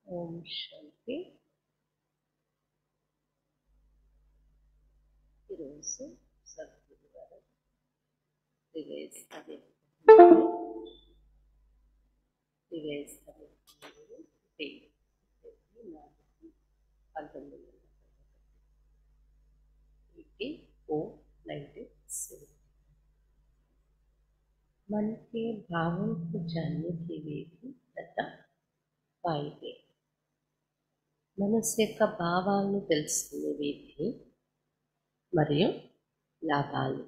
ఓం శాంతి ఈరోజు సద్గురువారం రివేజ్ అదే రివేజ్ అదే పంతొమ్మిది వందల ఎయిటీ ఓ नाइन्टी सेवन मन के भावों को जानने के लिए भी తథా వాయిదే మనసు యొక్క భావాలను తెలుసుకునే విధి మరియు లాభాలు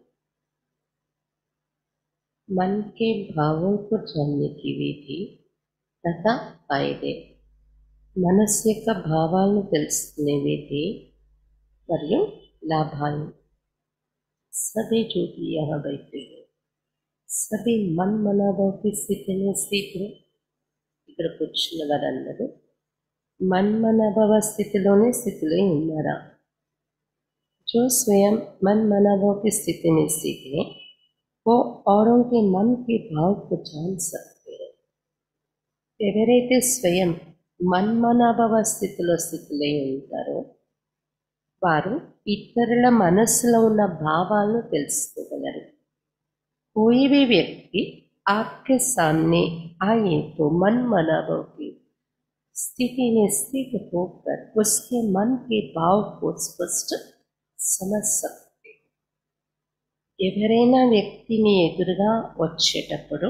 मन के भावों को जानने की विधि తథా వాయిదే మనసు యొక్క భావాలను తెలుసుకునే విధి మరియు లాభాలు सभी जो भी यहाँ बैठे हैं सभी मन मनाभाव की स्थिति में स्थित है ఇక్కడ కూర్చున్న వారందరూ మన్మనభవ స్థితిలోనే స్థితిలో ఉన్నారా जो स्वयं मन मनाभाव की स्थिति में स्थित है वो औरों के मन के भाव को जान सकते हैं ఎవరైతే స్వయం మన్మనాభవ స్థితిలో స్థితిలో ఉంటారో వారు ఇతరుల మనస్సులో ఉన్న భావాలను తెలుసుకోగలరు कोई भी व्यक्ति आपके सामने आए तो मन मनाभव की स्थिति में स्थित होकर उसके मन के भाव को स्पष्ट समझ सकते ఎవరైనా వ్యక్తిని ఎదురుగా వచ్చేటప్పుడు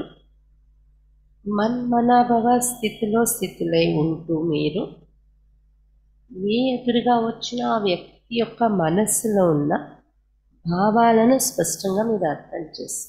మన్మనాభవ స్థితిలో స్థితిలో ఉంటూ మీరు మీ ఎదురుగా వచ్చిన ఆ వ్యక్తి యొక్క మనస్సులో ఉన్న భావాలను స్పష్టంగా మీరు అర్థం చేస్తారు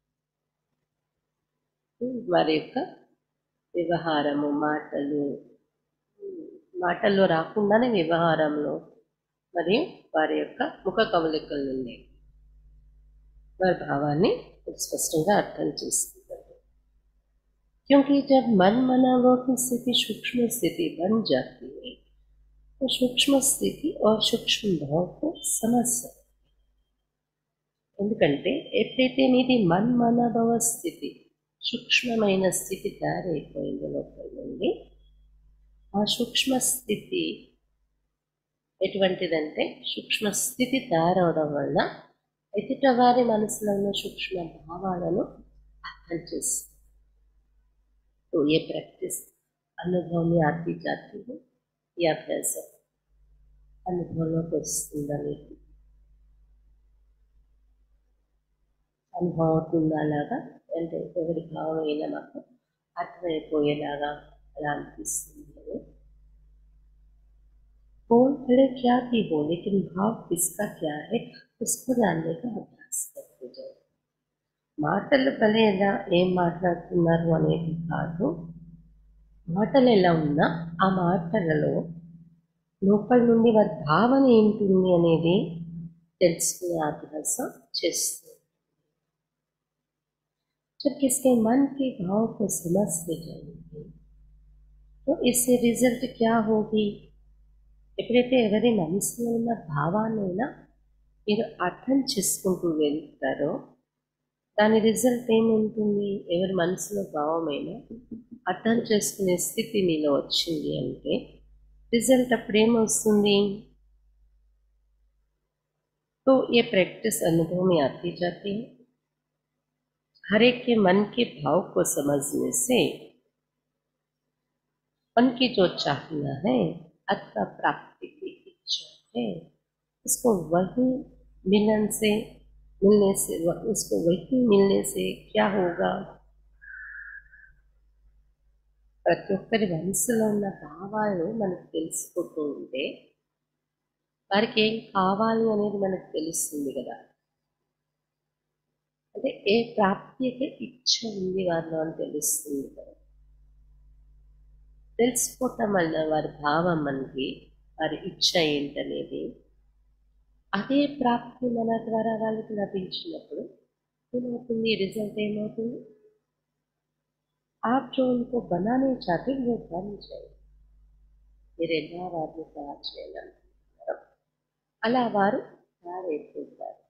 వారి యొక్క వ్యవహారము మాటలు మాటల్లో రాకుండానే వ్యవహారంలో మరియు వారి యొక్క ముఖ కవలికల నుండి వారి భావాన్ని స్పష్టంగా అర్థం చేసుకుంటారు क्योंकि जब मन मनावों की स्थिति सूक्ष्म स्थिति बन जाती है तो सूक्ष्म स्थिति और सूक्ष्म भाव को समझ सकते ఎందుకంటే ఎప్పుడైతే మీది మన్మనభవ స్థితి సూక్ష్మమైన స్థితి తయారైపోయింది లోపల నుండి ఆ సూక్ష్మ స్థితి ఎటువంటిదంటే సూక్ష్మ స్థితి తయారవడం వల్ల ఎదుట వారి మనసులో ఉన్న సూక్ష్మ భావాలను అర్థం చేస్తుంది तो ये प्रैक्टिस अनुभव में आती जाती है ये अभ्यास అనుభవంలోకి వస్తుందా మీకు అనుభవం అవుతుందా అలాగా అంటే ఎవరి భావం అయినా మాకు అర్థమైపోయేలాగా అలా అనిపిస్తుంది అని बोल भले क्या भी हो लेकिन भाव किसका क्या है उसको जानने का अभ्यास करते जाओ మాటలు భలే ఎలా ఏం మాట్లాడుతున్నారు అనేది కాదు మాటలు ఎలా ఉన్నా ఆ మాటలలో లోపల నుండి వారి భావన ఏంటుంది అనేది తెలుసుకునే అభ్యాసం చేస్తుంది जब किसके मन के भाव को समझते जाएंगे तो इससे रिजल्ट क्या होगी ఎప్పుడైతే ఎవరి మనసులో ఉన్న భావాన్నైనా మీరు అర్థం చేసుకుంటూ వెళ్తారో దాని రిజల్ట్ ఏముంటుంది ఎవరి మనసులో భావమైనా అర్థం చేసుకునే స్థితి మీలో వచ్చింది అంటే रिजल्ट अప్పుడు ఏమొస్తుంది तो ये प्रैक्टिस अनुभव में आती जाती है हर एक के मन के भाव को समझने से उनकी जो चाहिए है अथवा प्राप्ति की इच्छा है उसको वही मिलन से मिलने से उसको वही मिलने से क्या होगा ప్రతి ఒక్కరి మనసులో ఉన్న భావాలు మనకు తెలుసుకుంటూ ఉంటే వారికి ఏం కావాలి అనేది మనకు తెలుస్తుంది కదా అంటే ఏ ప్రాప్తి అయితే ఇచ్చ ఉంది వారిలో అని తెలుస్తుంది కదా తెలిసిపోవటం వల్ల వారి భావం మనకి వారి ఇచ్చ ఏంటనేది అదే ప్రాప్తి మన ద్వారా వాళ్ళకి లభించినప్పుడు ఏమవుతుంది రిజల్ట్ ఏమవుతుంది आप जो उनको बनाने चाहते वो बन जाए మీరు ఎలా వారిని తయారు చేయాలనుకుంటున్నారో అలా వారు తయారైపోతారు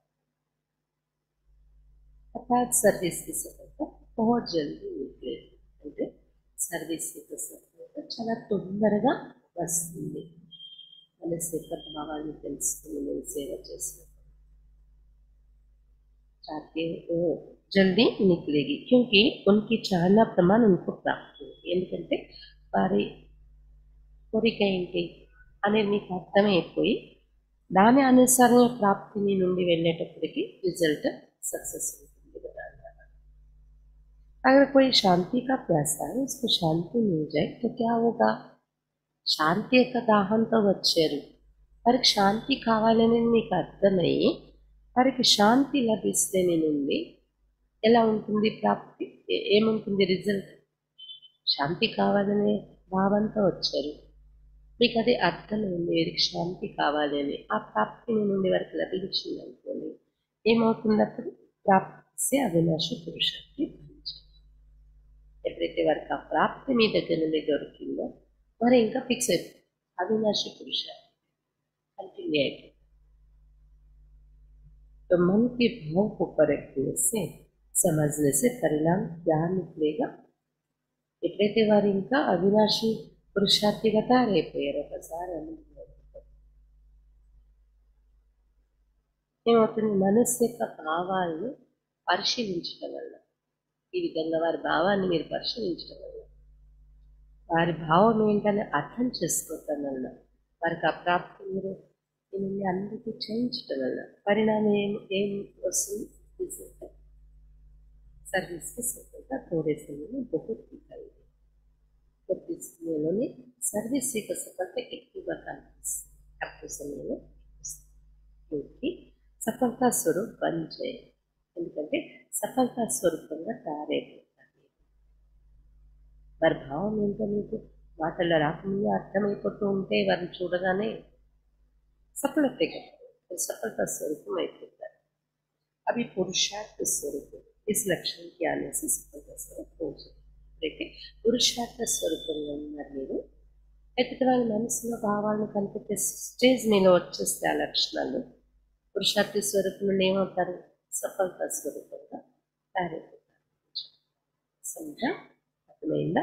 అర్థాత్ సర్వీస్ కి సఫలత बहुत जल्दी मिलते అంటే సర్వీస్ యొక్క సఫలత చాలా తొందరగా వస్తుంది మనసు యొక్క భావాన్ని తెలుసుకుని నేను సేవ చేసినప్పుడు चाहते हो जल्दी निकलेगी क्योंकि उनकी चाहना प्रमाण उनको प्राप्त होगी ఎందుకంటే వారి కోరిక ఏంటి అనేది నీకు అర్థమైపోయి దాని అనుసారం ప్రాప్తిని నుండి వెళ్ళేటప్పటికి రిజల్ట్ సక్సెస్ ఉంటుంది కదా अगर कोई शांति का प्यासा है उसको शांति मिल जाए तो क्या होगा శాంతి యొక్క దాహంతో వచ్చారు వారికి శాంతి కావాలని నీకు అర్థమయ్యి వారికి శాంతి లభిస్తే నుండి ఎలా ఉంటుంది ప్రాప్తి ఏ- ఏముంటుంది రిజల్ట్ శాంతి కావాలనే భావంతో వచ్చారు మీకు అది అర్థమైంది వీరికి శాంతి కావాలని ఆ ప్రాప్తిని నుండి వారికి లభించింది అనుకోండి ఏమవుతుంది అప్పుడు ప్రాప్తి అవినాశ పురుషానికి ఎప్పుడైతే వారికి ఆ ప్రాప్తి మీ దగ్గర నుండి దొరికిందో మరి ఇంకా ఫిక్స్ అయిపోతుంది అవినాశి పురుష కంటిన్యూ అయిపోతుంది तो मन के भाव को परखने से समझने से परिणाम क्या निकलेगा ఎప్పుడైతే వారు ఇంకా అవినాశి పురుషార్థిగత రేపోయారు ఒకసారి అనుభవం ఏమవుతుంది మనస్సు యొక్క భావాలను పరిశీలించడం వల్ల ఈ విధంగా వారి భావాన్ని మీరు పరిశీలించడం వల్ల వారి భావం ఏంటని అర్థం చేసుకోవటం వల్ల వారికి ఆ ప్రాప్తి మీరు దీనిని అందరికీ చేయించటం వల్ల పరిణామం ఏం ఏం వస్తుంది రిజల్ట్ सर्विस की सफलता थोड़े समय में बहुत दिखाई दी కొద్ది సమయంలోనే సర్వీస్ యొక్క సఫలత ఎక్కువగా కనిపిస్తుంది తక్కువ సమయంలో క్యూకి సఫలతా స్వరూప్ బంద్ చేయాలి ఎందుకంటే సఫలతా స్వరూపంగా తయారైపోతుంది వారి భావం ఏంటో మీకు మాటల్లో రాకముందే అర్థమైపోతూ ఉంటే వారిని చూడగానే సఫలతే కదా సఫలతా స్వరూపం అయిపోతారు అవి పురుషార్థ స్వరూపం इस लक्षण के आने से सफलता स्वरूप हो जाए అయితే పురుషార్థ స్వరూపంగా ఉన్నారు మీరు అయితే వాళ్ళ మనసులో భావాలను కనిపెట్టే స్టేజ్ మీలో వచ్చేస్తే ఆ లక్షణాలు పురుషార్థ స్వరూపం నుండి ఏమవుతారు సఫలత స్వరూపంగా తయారైపోతారు సమజా అర్థమైందా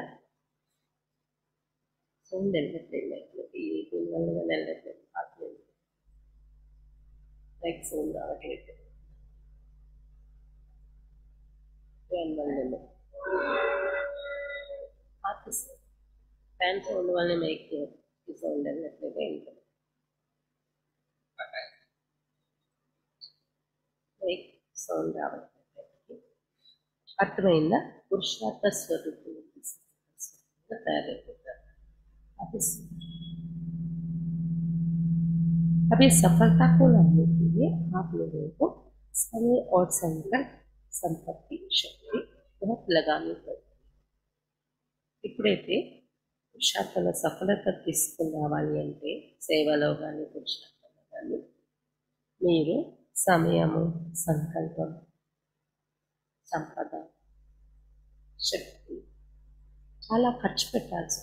సౌండ్ వెళ్ళట్లేదు దీనివల్ల వెళ్ళట్లేదు ఆత్మీయ లైక్ సౌండ్ రావట్లేదు దానివల్ల ఆఫీస్ ఫ్యాన్ సౌండ్ వల్ల మైక్ సౌండ్ వెళ్ళట్లేదు ఇంకా మైక్ సౌండ్ రావట్లేదు అర్థమైందా పురుషార్థ స్వరూపం తయారైపోతారు ఆఫీస్ अभी सफलता को लाने के लिए आप लोगों को समय और संकल्प संपत्ति शक्ति बहुत लगानी पड़ती ఇప్పుడైతే పురుషార్థంలో సఫలత తీసుకుని రావాలి అంటే సేవలో కానీ పురుషార్థంలో కానీ మీరు సమయము సంకల్పం సంపద శక్తి చాలా ఖర్చు పెట్టాల్సి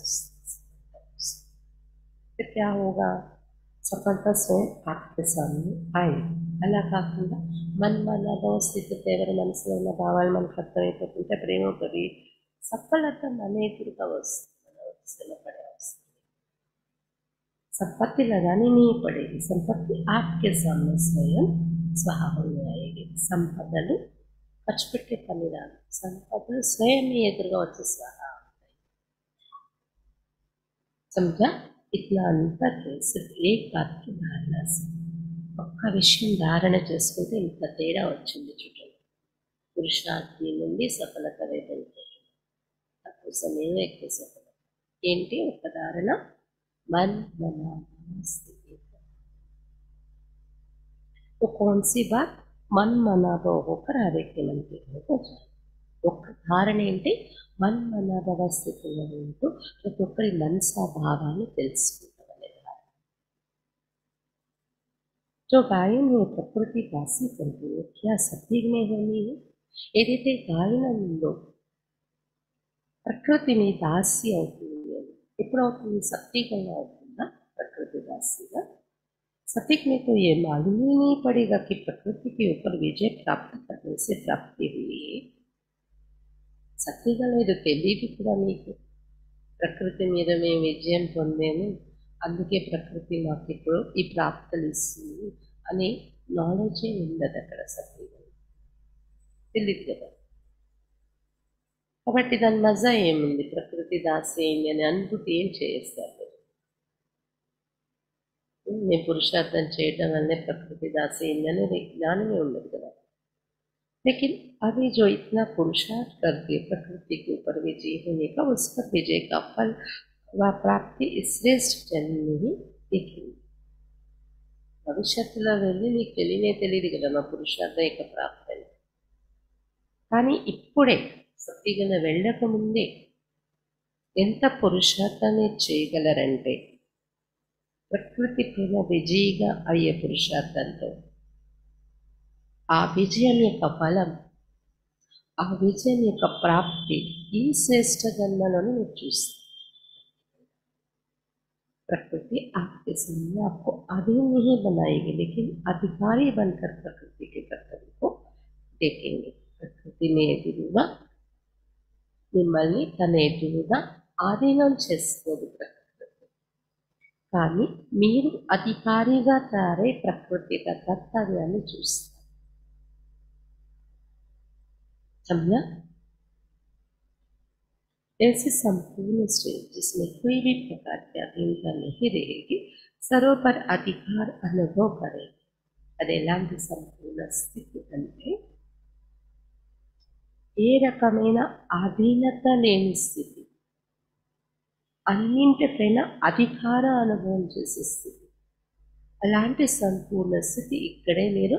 వస్తుంది क्या होगा సఫలత స్వయం आपके सामने आए అలా కాకుండా మన మన స్థితి ఎవరి మనసులో ఉన్న భావాలు మనకు అర్థమైపోతుంటే అప్పుడు ఏమవుతుంది సఫలత మన ఎదురుగా వస్తుంది మన వస్తున్న పడే వస్తుంది संपत्ति लगानी नहीं पड़ेगी संपत्ति आपके सामने स्वयं స్వహా होने आएगी సంపదలు ఖర్చు పెట్టే పని రాదు సంపదలు స్వయం మీ ఎదురుగా వచ్చి స్వహా అవుతాయి समझा इतना अंतर है सिर्फ एक बात की धारणा से ఒక్క విషయం ధారణ చేసుకుంటే ఇంత తేడా వచ్చింది చూడండి పురుషార్థి నుండి సఫలత వైపు తక్కువ సమయం ఎక్కువ సఫలత ఏంటి ఒక ధారణ మన్ మన స్థితి तो कौन सी बात मन मनाభవ होकर हर एक के मन के घर हो जाए ఒక్క ధారణ ఏంటి మన్ మనాభవ స్థితిలో ఉంటూ ప్రతి ఒక్కరి మనసా భావాన్ని తెలుసుకుంటామనే ధారణ जो गायन है ప్రకృతి దాసి కంటే क्या सत्य में होनी है ఏదైతే గాయనంలో ప్రకృతి మీ దాసి అవుతుంది అని ఎప్పుడు అవుతుంది సత్యంగా అవుతుందా ప్రకృతి దాసిగా सतिक में तो ये मालूम ही नहीं पड़ेगा कि प्रकृति के ऊपर विजय प्राप्त करने से प्राप्ति हुई है సత్యగా లేదు తెలియదు కూడా మీకు ప్రకృతి మీద మేము విజయం పొందాము అందుకే ప్రకృతి మాకు ఇప్పుడు ఈ ప్రాప్తలు ఇస్తుంది అని నాలెడ్జే ఉండదు అక్కడ సత్యంగా తెలియదు కదా కాబట్టి దాని మజా ఏముంది ప్రకృతి దాసేయండి అని అనుభూతి ఏం చేస్తారు నేను పురుషార్థం చేయడం వల్లే ప్రకృతి దాసేయండి అనేది జ్ఞానమే ఉండదు కదా लेकिन अभी जो इतना पुरुषार्थ करके प्रकृति के ऊपर विजय होने का उस पर विजय का फल व प्राप्ति इस श्रेष्ठ जन्म में ही देखेंगे భవిష్యత్తులో వెళ్ళి నీకు తెలియనే తెలియదు కదా మా పురుషార్థం యొక్క ప్రాప్తి అని కానీ ఇప్పుడే సత్యగల వెళ్ళకముందే ఎంత పురుషార్థాన్ని చేయగలరంటే ప్రకృతి పైన విజయిగా అయ్యే పురుషార్థంతో ఆ విజయం యొక్క ఫలం ఆ విజయం యొక్క ప్రాప్తి ఈ శ్రేష్ఠ జన్మలోనే మీరు చూస్తారు प्रकृति आपके सामने आपको अधीन नहीं बनाएगी लेकिन अधिकारी बनकर प्रकृति के कर्तव्य को देखेंगे ప్రకృతిని ఎదురుగా మిమ్మల్ని తన ఎదురుగా ఆధీనం చేసుకోదు ప్రకృతి కానీ మీరు అధికారిగా తయారై ప్రకృతి యొక్క కర్తవ్యాన్ని చూస్తారు समझा ऐसी संपूर्ण स्टेज जिसमें कोई भी प्रकार की अधीनता नहीं रहेगी सर्व पर अधिकार अनुभव करेगी అది ఎలాంటి సంపూర్ణ స్థితి అంటే ఏ రకమైన అధీనత లేని స్థితి అన్నింటిపైన అధికార అనుభవం చేసే స్థితి అలాంటి సంపూర్ణ స్థితి ఇక్కడే మీరు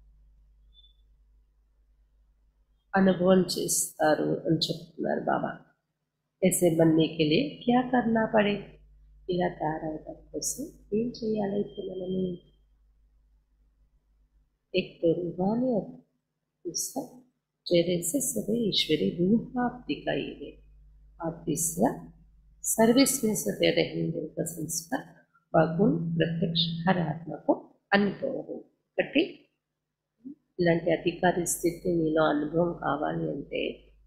అనుభవం చేస్తారు అని చెప్తున్నారు బాబా ऐसे बनने के लिए क्या करना पड़े ఇలా తయారవడం కోసం ఏం చేయాలి ఇప్పుడు మనము एक तो रूहानियत दूसरा चेहरे से सदैव ईश्वरी रूह आप दिखाई दे और तीसरा सर्विस में सदैव रहेंगे का संस्कार व गुण प्रत्यक्ष हर आत्मा को अनुभव हो కాబట్టి ఇలాంటి అధికారి స్థితి మీలో అనుభవం కావాలి అంటే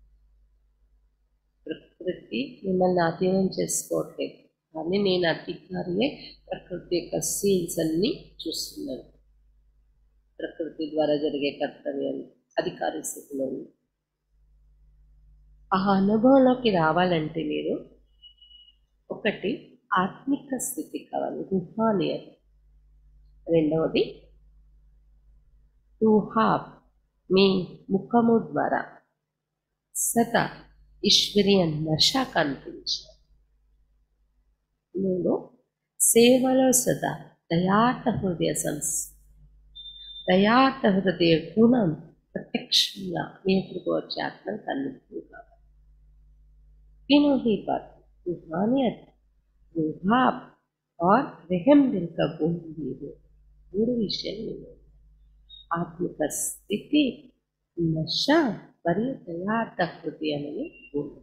ప్రకృతి మిమ్మల్ని అధీనం చేసుకోవట్లేదు కానీ నేను అధికారియే ప్రకృతి యొక్క సీన్స్ అన్నీ చూస్తున్నాను ప్రకృతి ద్వారా జరిగే కర్తవ్యం అధికారి స్థితిలో ఉంది ఆ అనుభవంలోకి రావాలంటే మీరు ఒకటి ఆత్మిక స్థితి కావాలి రుహానియత రెండవది రుహాబ్ మీ ముఖము ద్వారా సదా ఈశ్వరీయ నశ కనిపించాలి మూడు సేవలో సదా దయాత హృదయ సంస్ దయాత హృదయ గుణం ప్రత్యక్షంగా మీ ఎదురుకు వచ్చే ఆత్మ కన్నుతుంది కావాలి तीनों ही बात रूहानियत रूहाब और रहम दिल का गुण भी है మూడు విషయాలు నేను ఆత్మిక స్థితి నశ మరియు దయార్థ హృదయం అనే గుణం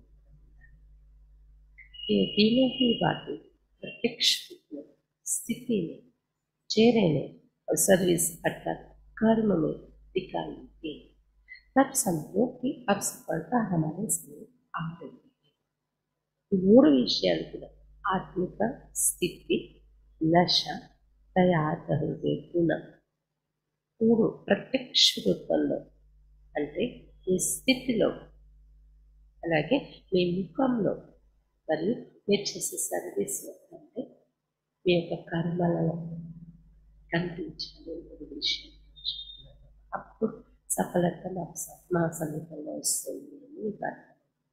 ये तीनों ही बातें प्रत्यक्ष रूप में स्थिति में चेहरे में और सर्विस अर्थात कर्म में दिखाई दी तब समझो कि अब सफलता हमारे सामने आ रही है ఈ మూడు విషయాలు కూడా ఆత్మిక స్థితి నశ దయార్థ హృదయ గుణం మూడు ప్రత్యక్ష రూపంలో అంటే మీ స్థితిలో అలాగే మీ ముఖంలో మరియు మీరు చేసే సర్వీస్లో అంటే మీ యొక్క కర్మలలో కనిపించాలి ఒక విషయం అప్పుడు సఫలత మా స- మా సమీపంలో వస్తుంది అని మీకు అర్థం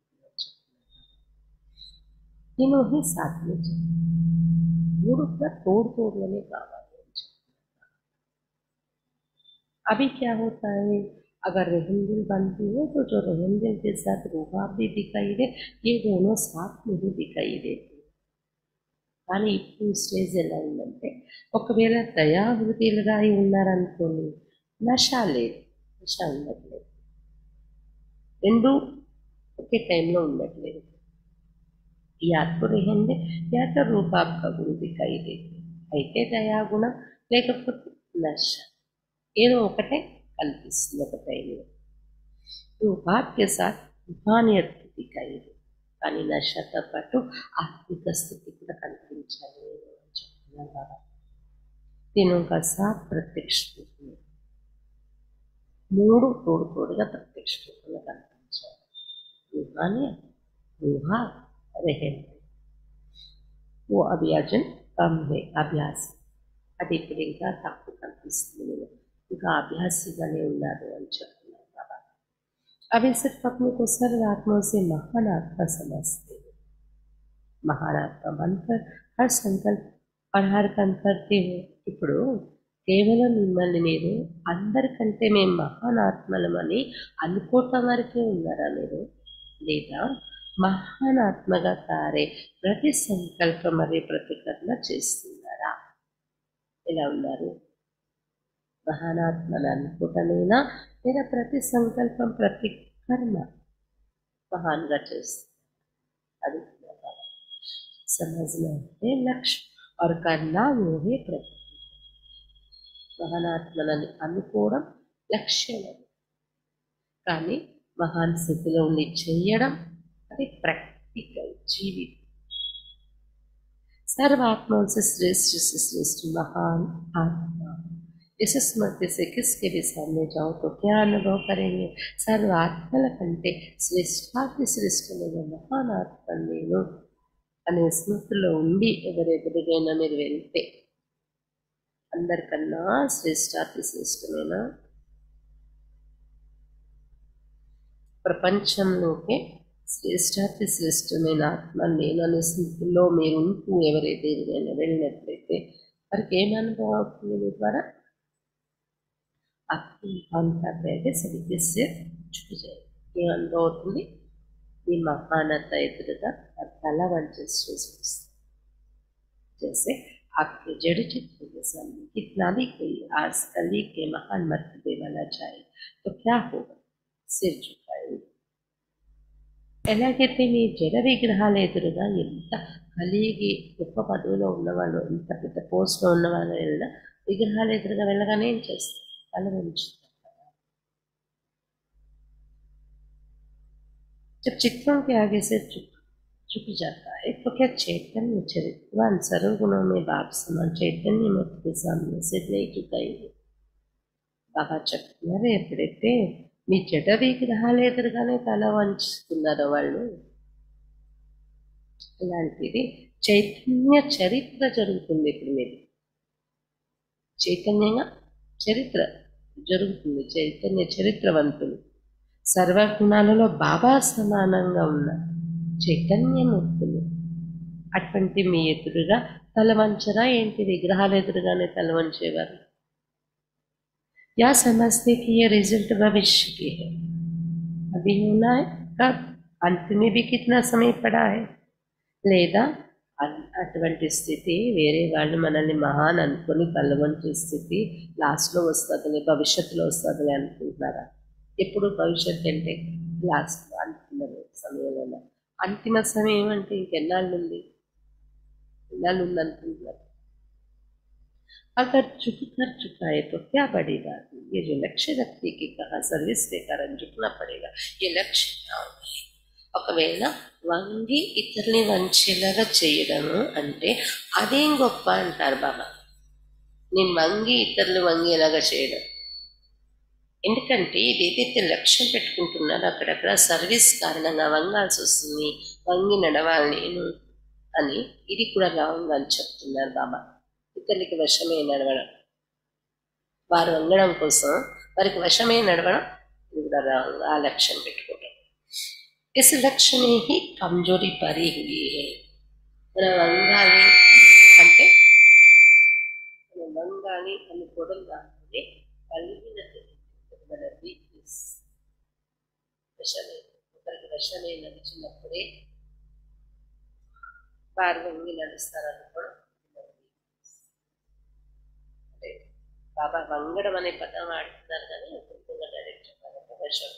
तीनों ही साथ में चले మూడు కూడా తోడు తోడులోనే కావాలి అని చెప్తున్నారు. अभी क्या होता है अगर रहम दिल बनती हो तो जो रहम दिल के साथ रूहाब भी दिखाई दे ये दोनों साथ में ही दिखाई देते కానీ ఇప్పుడు స్టేజ్ ఎలా ఉందంటే ఒకవేళ దయా హృదయులుగా అయి ఉన్నారనుకోండి నష లేదు నష ఉండట్లేదు రెండు ఒకే టైంలో ఉండట్లేదు या तो रहेंगे या तो रूपाब का गुण दिखाई देते అయితే దయాగుణం లేకపోతే నశ ఏదో ఒకటే కనిపిస్తుంది ఒక టైంలో రూపాబ్ के साथ रूहानियत दिखाई दे కానీ నశతో పాటు ఆత్మిక స్థితి కూడా కనిపించాలి అని చెప్తున్నారు బాబా तीनों का साथ प्रत्यक्ष रूप में మూడు తోడు తోడుగా ప్రత్యక్ష రూపంలో కనిపించాలి रूहानी रूहा रहे वो अभियाजन कम है अभ्यास అది ఇప్పుడు ఇంకా తక్కువ కనిపిస్తుంది నేను ఇంకా అభ్యాసిగానే ఉన్నారు అని చెప్తున్నారు బాబా अभी सिर्फ अपने को सर्व आत्माओं से महान आत्मा समझते हैं महान आत्मा बनकर हर संकल्प और हर कर्म करते हो ఇప్పుడు కేవలం మిమ్మల్ని మీరు అందరికంటే మేము మహాన్ ఆత్మలమని అనుకోవటం వరకే ఉన్నారా మీరు లేదా మహాన్ ఆత్మగా తారే ప్రతి సంకల్పం మరియు ప్రతికరణ చేస్తున్నారా ఎలా ఉన్నారు మహానాత్మను అనుకోవటమేనా లేదా ప్రతి సంకల్పం ప్రతి కర్మ మహాన్గా చేస్తుంది అది समझना है लक्ष्य और करना वो है प्रकृति మహానాత్మలని అనుకోవడం లక్ష్యం అది కానీ మహాన్ స్థితిలో ఉండి చెయ్యడం అది ప్రాక్టికల్ జీవితం सर्वात्माओं से श्रेष्ठ से श्रेष्ठ महान आत्मा इस स्मृति से किसके भी सामने जाओ तो क्या अनुभव करेंगे సర్వాత్మల కంటే శ్రేష్టాతి శ్రేష్టమైన మహాన్ ఆత్మ నేను అనే స్మృతిలో ఉండి ఎవరెదురుగైనా మీరు వెళ్తే అందరికన్నా శ్రేష్టాతి శ్రేష్టమైన ప్రపంచంలోకే శ్రేష్టాతి శ్రేష్టమైన ఆత్మ నేను అనే స్థితిలో మీరు ఉంటూ ఎవరైతే ఎదురైనా వెళ్ళినట్లయితే వారికి ఏం అనుభవం అవుతుంది మీ ద్వారా అంతే సరిగ్గా చూపించారు ఏం అనుభవం అవుతుంది మీ మహానత ఎదురుగా ఆ తల వంచేసి చూసి जैसे आपके जड़ चित्र के सामने कितना भी कोई आज कली के महान मर्तबे वाला जाए तो क्या होगा सिर झुकाएंगे ఎలాగైతే మీ జడ విగ్రహాలు ఎదురుగా ఎంత కలిగి గొప్ప పదవిలో ఉన్నవాళ్ళు ఎంత పెద్ద పోస్ట్లో ఉన్నవాళ్ళు వెళ్ళినా విగ్రహాలు ఎదురుగా వెళ్ళగానే ఏం చేస్తారు తల ఉంచుతారు जब चित्रों के आगे से झुक झुक जाता है तो क्या चैतन्य चरित्रवान सर्व गुणों में बाप समान चैतन्य मूर्ति के सामने सिर नहीं झुकाएंगे బాబా చెప్తున్నారు ఎప్పుడైతే మీ జడ విగ్రహాలు ఎదురుగానే తల వంచుతున్నారో వాళ్ళు ఇలాంటిది చైతన్య చరిత్ర జరుగుతుంది ఇప్పుడు మీరు చైతన్యంగా చరిత్ర జరుగుతుంది చైతన్య చరిత్రవంతులు సర్వగుణాలలో బాబా సమానంగా ఉన్న చైతన్యమూర్తులు అటువంటి మీ ఎదురుగా తల వంచరా ఏంటి విగ్రహాలు ఎదురుగానే తల వంచేవారు या समझते कि ये रिजल्ट भविष्य की है अभी होना है कब अंत में भी कितना समय पड़ा है లేదా అ- అటువంటి స్థితి వేరే వాళ్ళు మనల్ని మహాన్ అనుకొని కలవంచే స్థితి లాస్ట్లో వస్తుందిలే భవిష్యత్తులో వస్తుందిలే అనుకుంటున్నారా ఎప్పుడు భవిష్యత్తు అంటే లాస్ట్ అంతిమ సమయంలో అంతిమ సమయం అంటే ఇంకెన్నాళ్ళు ఉంది ఎన్నాళ్ళు ఉంది అనుకుంటున్నారు अगर झुक कर चुका है तो क्या बड़ी बात है ये जो लक्ष्य रखने की कहा सर्विस के कारण झुकना पड़ेगा ये लक्ष्य क्या होगा ఒకవేళ వంగి ఇతరుని వంచేలాగా చేయడము అంటే అదేం గొప్ప అంటారు బాబా నేను వంగి ఇతరులు వంగేలాగా చేయడం ఎందుకంటే ఇది ఏదైతే లక్ష్యం పెట్టుకుంటున్నారో అక్కడక్కడ సర్వీస్ కారణంగా వంగాల్సి వస్తుంది వంగి నడవాలి నేను అని ఇది కూడా రాంగ్ అని చెప్తున్నారు బాబా ఇతరులకి వశమే నడవడం వారు వంగడం కోసం వారికి వశమే నడవడం ఇది కూడా రాంగ్ ఆ లక్ష్యం పెట్టుకోవడం इस लक्ष्य में ही कमजोरी भरी हुई है మన వంగాలి అంటే మనం వంగాలి అనుకోవడం దాంట్లోనే కలిగినది మన వీక్నెస్ వశమే ఒకరికి వశమే నడిచినప్పుడే వారు వంగి నడుస్తారనుకోవడం మన weakness. అంటే బాబా వంగడం అనే పదం వాడుతున్నారు కానీ ఒక్కొక్క డైరెక్ట్ చెప్పాలంటే వశం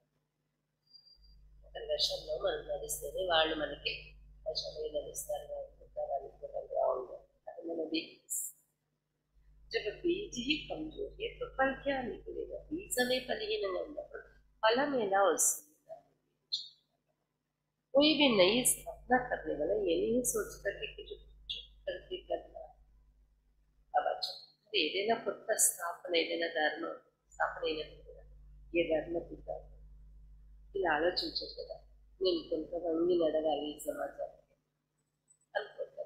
ఒకరి వశంలో మనం నడిస్తేనే వాళ్ళు మనకి వశమై నడుస్తారు అనుకుంటా వాళ్ళకి కూడా రాంగ్ అది మన వీక్నెస్ जब बीज ही कमजोर है तो फल क्या निकलेगा बीज हमें फलहीనంగా ఉన్నప్పుడు ఫలం ఎలా వస్తుంది कोई भी नई स्थापना करने वाला ये नहीं सोचता कि कुछ चुप करके करना అవ్వచ్చు ఏదైనా కొత్త స్థాపన ఏదైనా ధర్మం స్థాపన అయినప్పుడు కూడా ఏ ధర్మ కాదు ఇలా ఆలోచించదు కదా నేను కొంత వంగి నడవాలి ఈ సమాజానికి అనుకుంటా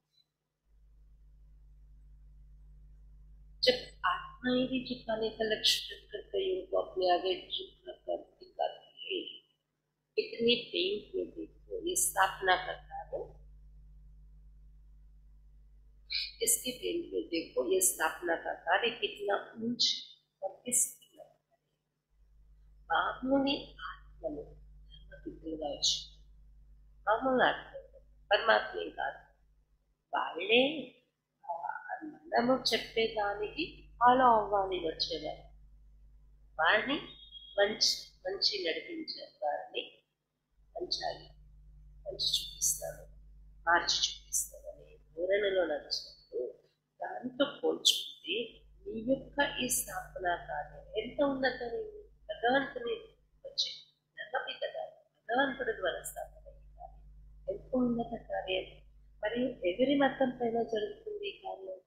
जब आत्मा ही भी झुकाने का लक्ष्य रख कर कईयों को अपने आगे झुका कर दिखाती है इतनी पेंट में देखो ये स्थापना करता है इसके पेंट में देखो ये स्थापना का कार्य कितना ऊंच और किस మామూలు ఆత్మలు ధర్మపితులుగా వచ్చి మామూలు ఆత్మలు పరమాత్మే కాదు వాళ్ళే ఆ, మనము చెప్పేదానికి ఫాలో అవ్వాలి వచ్చేవారు వారిని మంచి మంచి నడిపించే వారిని మంచాలి మంచి చూపిస్తాను మార్చి చూపిస్తాను అనే ధోరణిలో నడిచినప్పుడు దాంతో పోల్చుకుంటే మీ యొక్క ఈ స్థాపన కార్యం ఎంత ఉన్నతమైంది భగవంతుని వచ్చే ధర్మపిత కార్యం భగవంతుడి ద్వారా స్థాపన అయ్యే కార్యం ఎంత ఉన్నత కార్యం మరియు ఎవరి మతం పైన జరుగుతుంది ఈ కార్యం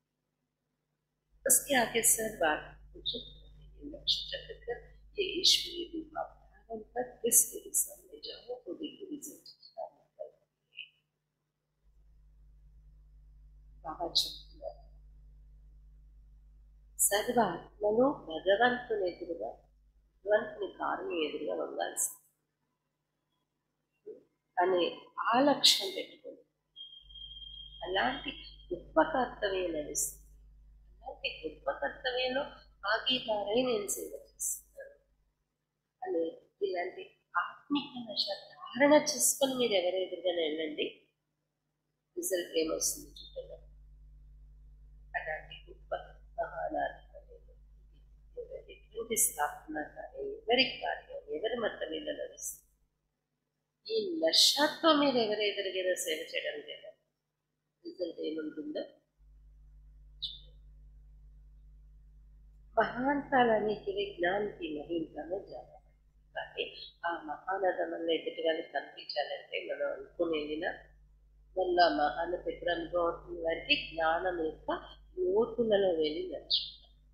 उसके आगे सर बात पूछो लक्ष्य चक्र कर ये ईश्वरीय रूप आप धारण कर किस के सामने जाओ तो देखो रिजल्ट బాగా చెప్తున్నారు సర్వాత్మలో భగవంతుని ఎదురుగా భగవంతుని కార్యం ఎదురుగా ఉండాల్సి అనే ఆ లక్ష్యం పెట్టుకొని అలాంటి గొప్ప కర్తవ్యం నడుస్తుంది అలాంటి గొప్ప కర్తవ్యంలో భాగీదారై నేను సేవ చేస్తున్నాను అని ఇలాంటి ఆత్మిక నశ ధారణ చేసుకొని మీరు ఎవరి ఎదురుగానే వెళ్ళండి రిజల్ట్ ఏమొస్తుంది చూడండి అలాంటి గొప్ప మహానాత్మలు ఎటువంటి స్థాపన కానీ ఎవరి కార్యం ఎవరి మతం మీద నడుస్తుంది ఈ నషతో మీరు ఎవరు ఎదురుగా సేవ చేయడం లేదా రిజల్ట్ ఏముంటుందో మహాంతాలన్నిటికీ జ్ఞానికి మహింతమే జాగ్రత్త కానీ ఆ మహానదమంలో ఎదుటి వాళ్ళకి కనిపించాలంటే మనం అనుకునేదిన వల్ల మహానత ఎప్పుడు అనుభవం అవుతుంది వారికి జ్ఞానం యొక్క లోతులలో వెళ్ళి నడుచుకుంటాం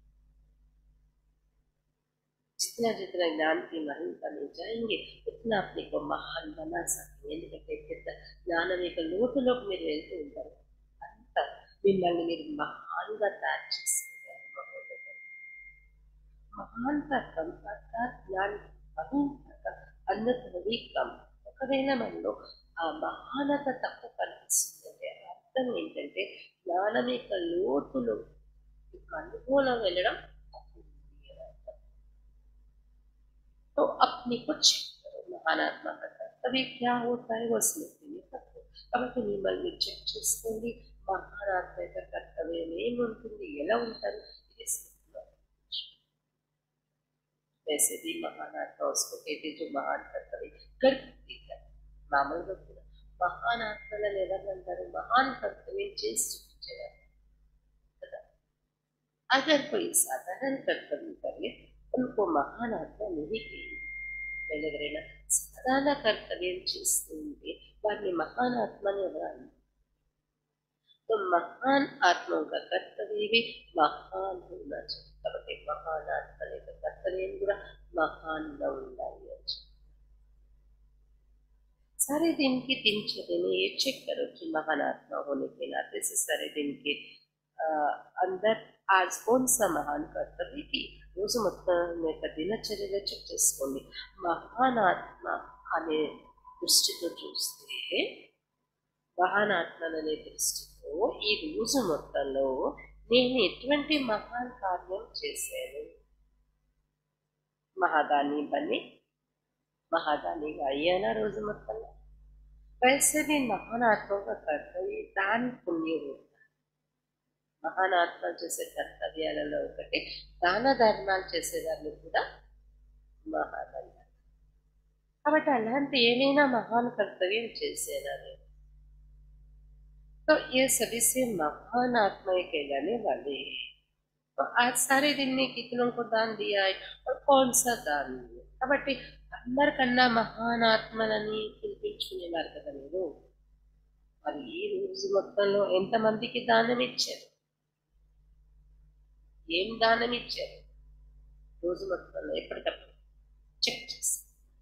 जितना जितना ज्ञान की महानता में जाएंगे उतना अपने को महान बना सकते ఎందుకంటే పెద్ద జ్ఞానం యొక్క లోతులోకి మీరు వెళ్తూ ఉంటారు అంత మిమ్మల్ని మీరు మహాన్గా తయారు చేసుకుంటారు మహోదయం महान का कम अर्थात ज्ञान మహీనత అన్నది కమ్ ఒకవేళ మనలో ఆ మహానత తక్కువ కనిపిస్తుందంటే అర్థం ఏంటంటే జ్ఞానం యొక్క లోతులో యొక్క అనుభవంలో వెళ్ళడం తక్కువ ఉంది అని అర్థం. तो अपने को चेक करो महानात्मा का कभी क्या होता है वो स्मृति में తక్కువ కాబట్టి మిమ్మల్ని చెక్ చేసుకోండి మహానాత్మ యొక్క కర్తవ్యం ఏముంటుంది ఎలా ఉంటారు ఇది స్మృతిలో वैसे भी महान आत्मा उसको कहते जो महान कर्तव्य करती है మామూలుగా కూడా మహాన్ ఆత్మలను ఎవరినంటారు మహాన్ కర్తవ్యం చేసి చూపించేవారు కదా अगर कोई साधारण कर्तव्य करे उनको महान आत्मा नहीं कहेगी मैंने ఎవరైనా సాధారణ కర్తవ్యం చేస్తూ ఉంటే వారిని మహాన్ ఆత్మని ఎవరు అన్నారు तो महान आत्मा का कर्तव्य भी महान होना चाहिए కాబట్టి మహాన్ ఆత్మ యొక్క కర్తవ్యం కూడా మహాన్గా ఉండాలి అని చెప్పి. सारे दिन की दिनचर्या में ये चेक करो कि महान आत्मा होने के नाते से सारे दिन के आ, अंदर आज कौन सा महान कर्तव्य की రోజు మొత్తం యొక్క దినచర్యగా చెక్ చేసుకోండి మహాన్ ఆత్మ అనే దృష్టితో చూస్తే మహాన్ ఆత్మలనే దృష్టితో ఈ రోజు మొత్తంలో నేను ఎటువంటి మహాన్ కార్యం చేశాను మహాదాని బని మహాదానిగా అయ్యానా రోజు మొత్తంలో वैसे भी महान आत्मा का कर्तव्य दान पुण्य होता है మహాన్ ఆత్మ చేసే కర్తవ్యాలలో ఒకటి దాన ధర్మాలు చేసేవాళ్ళు కూడా మహాన్ కాబట్టి అలాంటి ఏమైనా మహాన్ కర్తవ్యం చేసేనా నేను तो ये सभी से महान आत्मा कहलाने वाले हैं तो आज सारे दिन में कितनों को दान दिया है और कौन सा दान दिया కాబట్టి అందరికన్నా మహానాత్మలని పిలిపించుకునేవారు కదా మీరు మరి ఈ రోజు మొత్తంలో ఎంతమందికి దానం ఇచ్చారు ఏం దానం ఇచ్చారు రోజు మొత్తంలో ఎప్పటికప్పుడు చెక్ చేసి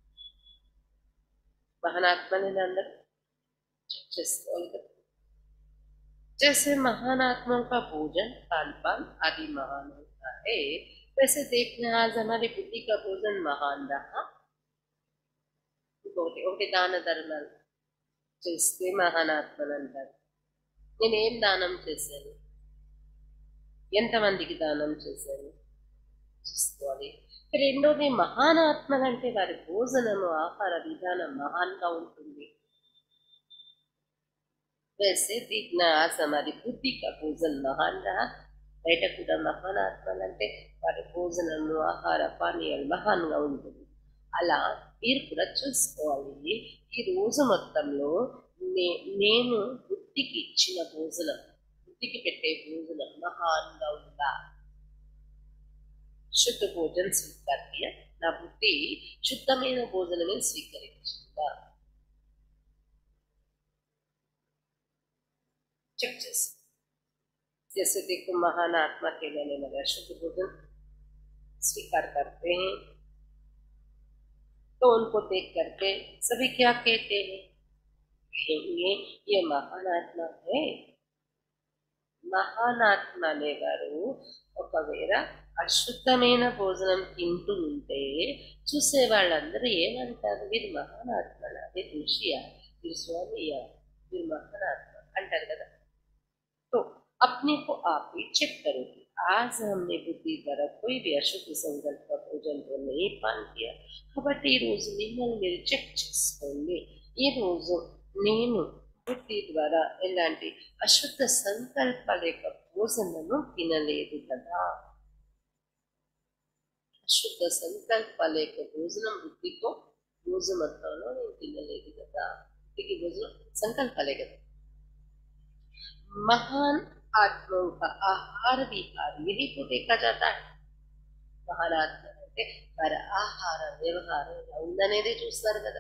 మహానాత్మని అందరూ చెక్ చేసుకోవాలి కదా जैसे महानात्माओं का भोजन खान पान आदि महान होता है वैसे देखना आज हमारी बुद्धि का भोजन महान रहा ఒకటి ఒకటి దాన ధర్మాలు చేస్తే మహానాత్మలు అంటారు నేను ఏం దానం చేశాను ఎంతమందికి దానం చేశాను చూసుకోవాలి రెండోది మహానాత్మలు అంటే వారి భోజనము ఆహార విధానం మహాన్గా ఉంటుంది वैसे देखना आज हमारी बुद्धि का भोजन महान रहा బయట కూడా మహానాత్మలు అంటే వారి భోజనము ఆహార పానీయాలు మహాన్గా ఉంటుంది అలా మీరు కూడా చూసుకోవాలి ఈ రోజు మొత్తంలో నే నేను బుద్ధికి ఇచ్చిన భోజనం బుద్ధికి పెట్టే భోజనం మహాన్గా ఉందా శుద్ధ భోజనం స్వీకర్య నా బుద్ధి శుద్ధమైన భోజనమే స్వీకరించిందా चेक जैसे जैसे देखो महान आत्मा के लेने लगा शुद्ध भोजन स्वीकार करते हैं तो उनको देख करके सभी क्या कहते हैं कहेंगे ये महान आत्मा है మహాన్ ఆత్మ అనేవారు ఒకవేళ అశుద్ధమైన భోజనం తింటూ ఉంటే చూసే వాళ్ళందరూ ఏమంటారు వీరు మహాన్ ఆత్మలా వీరు ఋషియా వీరు స్వామియా వీరు మహాన్ ఆత్మ అంటారు కదా तो अपने को आप ही चेक करोगे आज हमने बुद्धि द्वारा कोई भी अशुद्ध संकल्प का भोजन तो नहीं पान किया కాబట్టి ఈ రోజు మిమ్మల్ని మీరు చెక్ చేసుకోండి ఈ రోజు నేను బుద్ధి ద్వారా ఎలాంటి అశుద్ధ సంకల్పాల యొక్క భోజనము తినలేదు కదా అశుద్ధ సంకల్పాల యొక్క భోజనం బుద్ధితో రోజు మొత్తంలో నేను తినలేదు కదా బుద్ధికి భోజనం సంకల్పాలే కదా महान आत्माओं का आहार विहार यही तो देखा जाता है महान आत्మ అంటే వారి ఆహార వ్యవహారం ఎలా ఉందనేది చూస్తారు కదా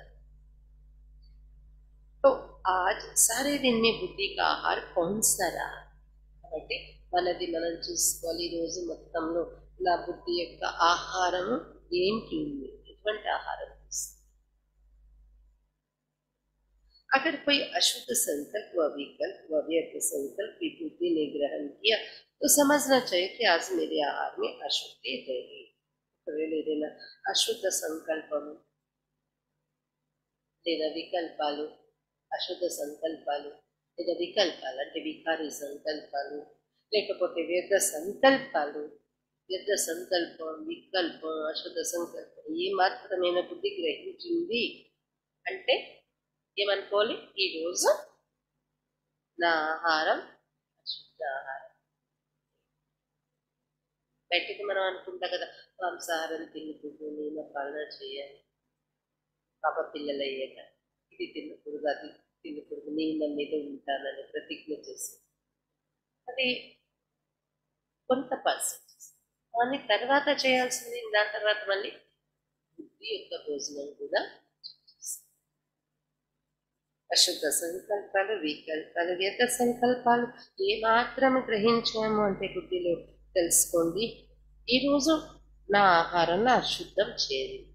तो आज सारे दिन में बुद्धि का आहार कौन सा रहा కాబట్టి మనది మనం చూసుకోవాలి ఈ రోజు మొత్తంలో నా బుద్ధి యొక్క ఆహారము ఏంటి ఉంది ఎటువంటి ఆహారం తీసుకుంది अगर कोई अशुद्ध संकल्प व विकल्प व व्यर्थ संकल्प की बुद्धि ने ग्रहण किया तो समझना चाहिए कि आज मेरे आहार में अशुद्धि रही ఏదైనా అశుద్ధ సంకల్పము లేదా వికల్పాలు అశుద్ధ సంకల్పాలు లేదా వికల్పాలు అంటే వికారి సంకల్పాలు లేకపోతే వ్యర్థ సంకల్పాలు వ్యర్థ సంకల్పం వికల్పం అశుద్ధ సంకల్పం ఏ మాత్రమైన బుద్ధి గ్రహించింది అంటే ఏమనుకోవాలి ఈరోజు నా ఆహారం అశుద్ధ ఆహారం బయటికి మనం అనుకుంటాం కదా మాంసాహారం తినకూడదు నేను పాలన చేయాలి పాప పిల్లలు అయ్యాక ఇది తినకూడదు అది తినకూడదు నేను నా మీద ఉంటానని ప్రతిజ్ఞ చేసి అది కొంత పర్సెంట్ కానీ తర్వాత చేయాల్సింది దాని తర్వాత మళ్ళీ బుద్ధి యొక్క భోజనం కూడా అశుద్ధ సంకల్పాలు వికల్పాలు వ్యర్థ సంకల్పాలు ఏమాత్రం గ్రహించాము అంటే బుద్ధిలో తెలుసుకోండి ఈరోజు నా ఆహారంలో అశుద్ధం చేరింది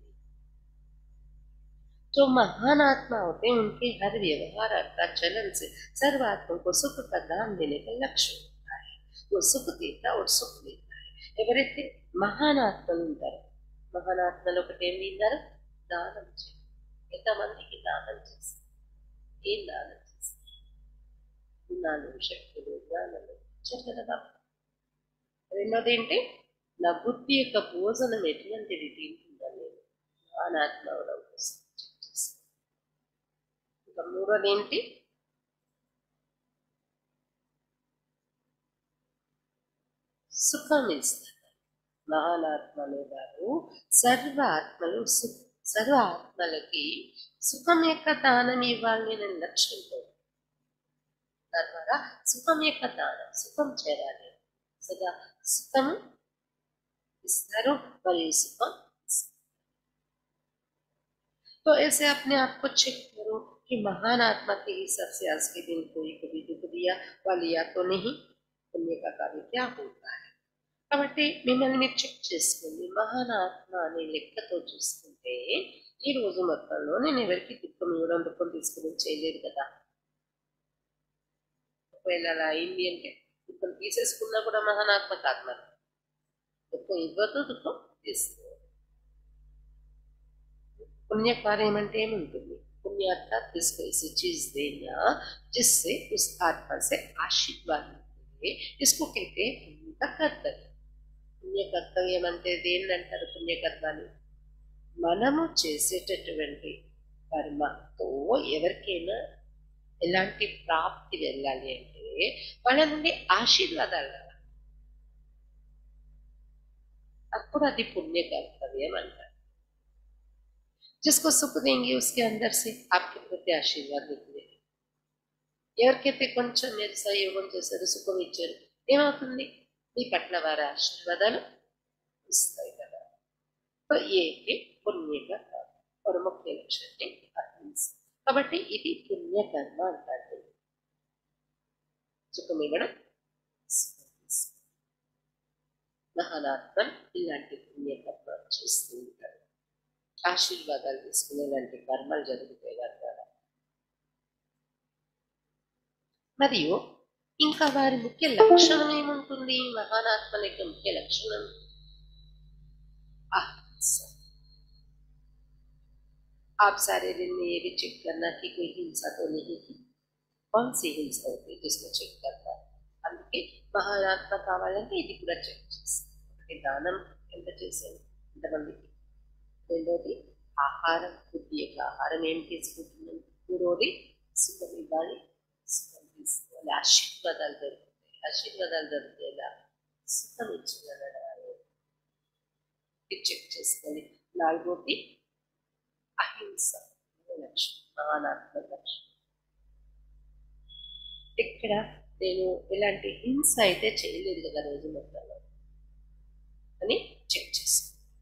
जो महान आत्मा होते हैं उनके हर व्यवहार का चलन से सर्व आत्मा को सुख का दान देने का लक्ष्य होता है वो सुख देता और सुख देता है ఎవరైతే మహాన్ ఆత్మలు ఉంటారో మహాన్ ఆత్మలు ఒకటి ఏం తిన్నారు దానం చేయాలి ఎంతమందికి దానం చేస్తారు ఏం దానం చేస్తారు గుణాలు శక్తులు జ్ఞానము చెప్పగలదా రెండోది ఏంటి నా బుద్ధి యొక్క భోజనం ఎటువంటిది తింటుందని అనాత్మవడం కోసం ఇంకా మూడోది ఏంటి సుఖం ఇస్తారు మహానాత్మ అనేవారు సర్వ ఆత్మలు సు సర్వ ఆత్మలకి సుఖం యొక్క దానం ఇవ్వాలి నేను లక్ష్యంతో తద్వారా సుఖం యొక్క దానం సుఖం చేరాలి సదా సుఖం ఇస్తారు మరియు సుఖం तो ऐसे अपने आप को चेक करो कि महान आत्मा के हिसाब से आज के दिन कोई कभी दुख दिया व लिया तो नहीं पुण्य का कार्य क्या होता है కాబట్టి మిమ్మల్ని మీరు చెక్ చేసుకోండి మహాన్ ఆత్మ అనే లెక్కతో చూసుకుంటే ఈ రోజు మొత్తంలో నేను ఎవరికి దుఃఖం ఇవ్వడం దుఃఖం తీసుకుని చేయలేదు కదా ఒకవేళ అలా అయింది అంటే దుఃఖం తీసేసుకున్నా కూడా మహానాత్మక ఆత్మ దుఃఖం ఇవ్వదు దుఃఖం తీసుకో पुण्य कार्य అంటే ఏముంటుంది पुण्य अर्थात इसको ऐसी चीज देना जिससे उस आत्मा से आशीर्वाद मिले इसको कहते हैं पुण्य का कर्तव्य పుణ్య కర్తవ్యం అంటే దేన్ని అంటారు పుణ్యకర్మాన్ని మనము చేసేటటువంటి కర్మతో ఎవరికైనా ఎలాంటి ప్రాప్తి వెళ్ళాలి అంటే వాళ్ళ నుండి ఆశీర్వాదాలు రావాలి. అప్పుడు అది పుణ్య కర్తవ్యం అంటారు जिसको सुख देंगे उसके अंदर से आपके प्रति आशीर्वाद निकले ఎవరికైతే కొంచెం మీరు సహయోగం చేశారు సుఖం ఇచ్చారు ఏమవుతుంది మీ పట్ల వారి ఆశీర్వాదాలు ఇస్తాయి కదా तो ये है पुण्य का कर्म और मुख्य लक्ष्य है అహింస కాబట్టి ఇది పుణ్య కర్మ అంటారు సుఖం ఇవ్వడం సుఖం తీసుకోవడం. మహానాత్మన్ ఇలాంటి పుణ్య కర్మ చేస్తూ ఉంటారు ఆశీర్వాదాలు తీసుకునే ఇలాంటి కర్మలు జరుగుతాయి వారి ద్వారా మరియు ఇంకా వారి ముఖ్య లక్షణం ఏముంటుంది మహానాత్మల యొక్క ముఖ్య లక్షణం अहिंसा आप सारे दिन में ये भी चेक करना कि कोई हिंसा तो नहीं की कौन सी हिंसा होती है जिसको चेक करना అందుకే మహానాత్మ కావాలంటే ఇది కూడా చెక్ చేస్తాం ఒకటి దానం ఎంత చేసాను ఎంతమందికి రెండోది ఆహారం ప్రత్యేక ఆహారం ఏం తీసుకుంటున్నాం మూడోది సుఖం ఇవ్వాలి సుఖం తీసుకోవాలి ఆశీర్వాదాలు దొరుకుతాయి ఆశీర్వాదాలు దొరికేలా సుఖం ఇచ్చిన నడవాలి ఇది చెక్ చేసుకోవాలి నాలుగోది అహింస లక్ష్యం మానాత్మ లక్ష్యం ఇక్కడ నేను ఇలాంటి హింస అయితే చేయలేదు కదా రోజు మొత్తంలో అని చెక్ చేసుకో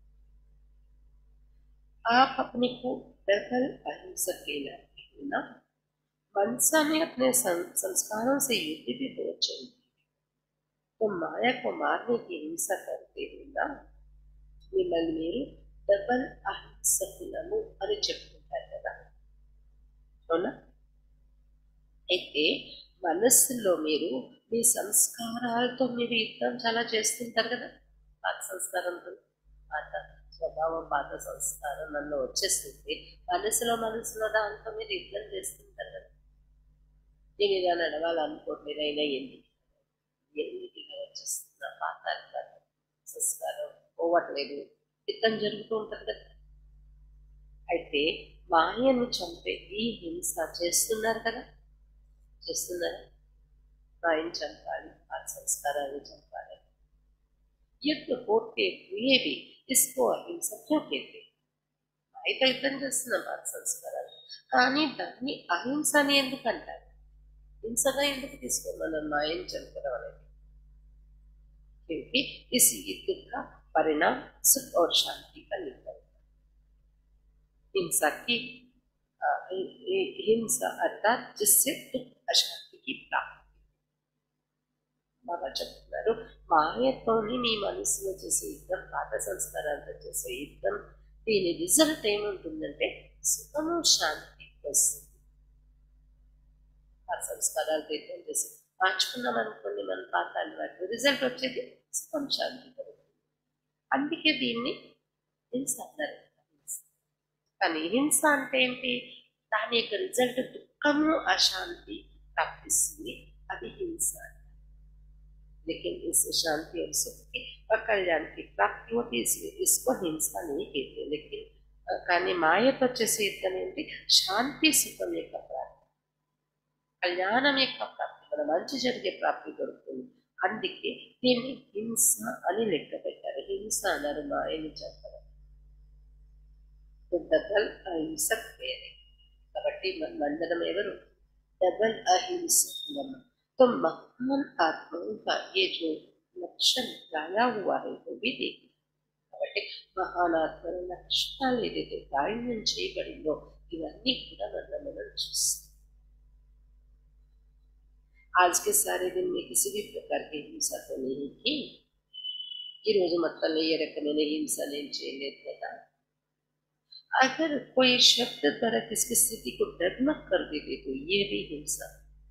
आप अपने को दरअसल अहिंसक कहना ना मनसा में अपने सं- संस्कारों से युद्ध भी बहुत चलती है तो माया को मारने की हिंसा करते हो ना మిమ్మల్ని మీరు డబల్ అహింసకులము అని చెప్పుకుంటారు కదా అవునా అయితే మనస్సులో మీరు మీ సంస్కారాలతో మీరు యుద్ధం చాలా చేస్తుంటారు కదా పాత సంస్కారంతో పాత స్వభావం పాత సంస్కారం నన్ను వచ్చేస్తుంది మనసులో మనసులో దాంతో మీరు యుద్ధం చేస్తుంటారు కదా నేను ఇలా నడవాలనుకోవట్లేదు అయినా ఎందుకు ఎందుకు ఇలా వచ్చేస్తున్నా పాత అలవాటు, సంస్కారం పోవట్లేదు యుద్ధం జరుగుతూ ఉంటుంది కదా అయితే మాయను చంపే ఈ హింస చేస్తున్నారు కదా చేస్తున్నారా మాయను చంపాలి ఆ సంస్కారాన్ని చంపాలి युद्ध होते हुए भी इसको అహింస క్యూ कहते అయితే యుద్ధం చేస్తున్నాం ఆ సంస్కారాలు కానీ దాన్ని అహింస అని ఎందుకు అంటారు హింసగా ఎందుకు తీసుకోమన్నారు మాయం చంపడం అనేది क्योंकि इस युद्ध का परिणाम सुख और शांति का निकलता है हिंसा की अ, हि- हि- हिंसा अर्थात जिससे दुख अशांति की प्राप्ति బాబా చెప్తున్నారు మాయతోని మీ మనసులో చేసే యుద్ధం పాత సంస్కారాలతో చేసే యుద్ధం దీని రిజల్ట్ ఏముంటుందంటే సుఖము శాంతి వస్తుంది ఆ సంస్కారాలతో యుద్ధం చేసి మార్చుకున్నాం అనుకోండి మన పాత అలవాటు రిజల్ట్ వచ్చేది సుఖం శాంతి కలుగుతుంది అందుకే దీన్ని హింస అన్నారు హింస. కానీ హింస అంటే ఏంటి దాని యొక్క రిజల్ట్ దుఃఖము అశాంతి ప్రాప్తిస్తుంది అది హింస लेकिन इस शांति और सुख की और कल्याण की प्राप्ति होती है इसलिए इसको हिंसा नहीं कहते लेकिन अ, కానీ మాయతో వచ్చేసి యుద్ధం ఏంటి శాంతి సుఖం యొక్క ప్రాప్తి కళ్యాణం యొక్క ప్రాప్తి మన మంచి జరిగే ప్రాప్తి దొరుకుతుంది అందుకే దీన్ని హింస అని లెక్క పెట్టారు హింస అన్నారు మాయని చెప్పడం డబల్ అహింసక్ వేరే కాబట్టి మన అందరం ఎవరు डबल अहिंसक तो महान आत्माओं का ये जो लक्षण डाला हुआ है वो भी देखिए కాబట్టి అంటే మహానాత్మ లక్షణాలు ఏదైతే కారణం చేయబడిందో ఇవన్నీ కూడా మనం మనం చూస్తాం आज के सारे दिन में किसी भी प्रकार की हिंसा तो नहीं की ఈ రోజు మొత్తంలో ఏ రకమైన హింస నేను చేయలేదు కదా अगर कोई शब्द द्वारा किसकी स्थिति को डगमग कर देते तो ये भी हिंसा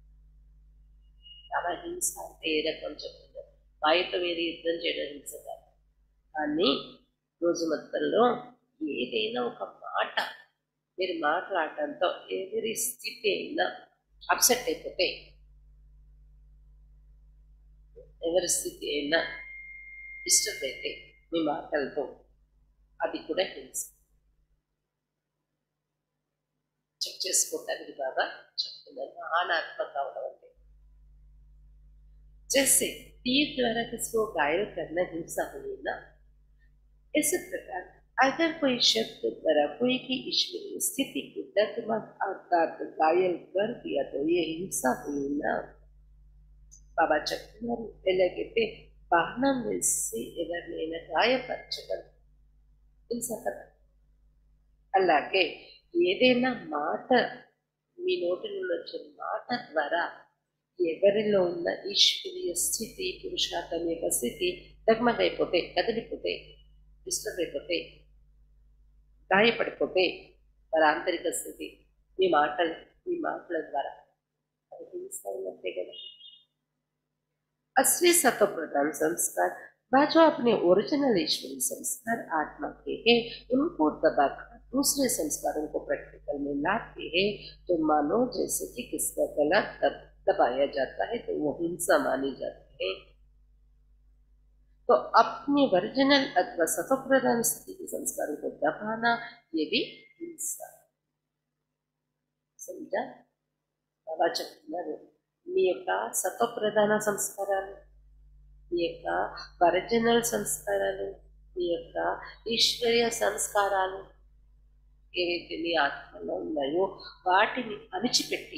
చాలా హింస అంటే ఏ రకం చెప్తున్నారు మాయతో వేరే యుద్ధం చేయడం హింస కాదు కానీ రోజు మొత్తంలో ఏదైనా ఒక మాట మీరు మాట్లాడటంతో ఎవరి స్థితి అయినా అప్సెట్ అయిపోతే ఎవరి స్థితి అయినా డిస్టర్బ్ అయితే మీ మాటలతో అది కూడా హింస చెక్ చేసుకోవటానికి బాగా చెప్తున్నారు మహానాత్మ కావడం అంటే जैसे तीर द्वारा किसको घायल करना हिंसा हुई ना इसी प्रकार अगर कोई शब्द द्वारा कोई की ईश्वरीय स्थिति को डगमग अर्थात घायल कर दिया तो ये हिंसा हुई ना బాబా చెప్తున్నారు ఎలాగైతే బాణం వేసి ఎవరినైనా గాయపరచగలరు తెలుసా కదా అలాగే ఏదైనా మాట మీ నోటి నుండి వచ్చిన మాట ద్వారా ఎవరిలో ఉన్న ఈశ్వరీయ స్థితి పురుషార్థం యొక్క స్థితి దగ్మగైపోతే కదిలిపోతే డిస్టర్బ్ అయిపోతే గాయపడిపోతే వారి ఆంతరిక స్థితి మీ మాటలు మీ మాటల ద్వారా అది హింస ఉన్నట్టే కదా असली सत्व प्रधान संस्कार व जो अपने ओरिजिनल ईश्वरी संस्कार आत्मा के हैं उनको दबाकर दूसरे संस्कारों को प्रैक्टिकल में लाते हैं तो मानो जैसे कि किसका गला दब, दबाया जाता है तो वो हिंसा मानी जाती है तो अपने ओरिजिनल अथवा सत्व प्रधान स्थिति के संस्कारों को दबाना ये भी हिंसा समझा बाबा చెప్తున్నారు మీ యొక్క సత్వప్రధాన సంస్కారాలు మీ యొక్క ఒరిజినల్ సంస్కారాలు మీ యొక్క ఈశ్వర్య సంస్కారాలు ఏవైతే మీ ఆత్మలో ఉన్నాయో వాటిని అణిచిపెట్టి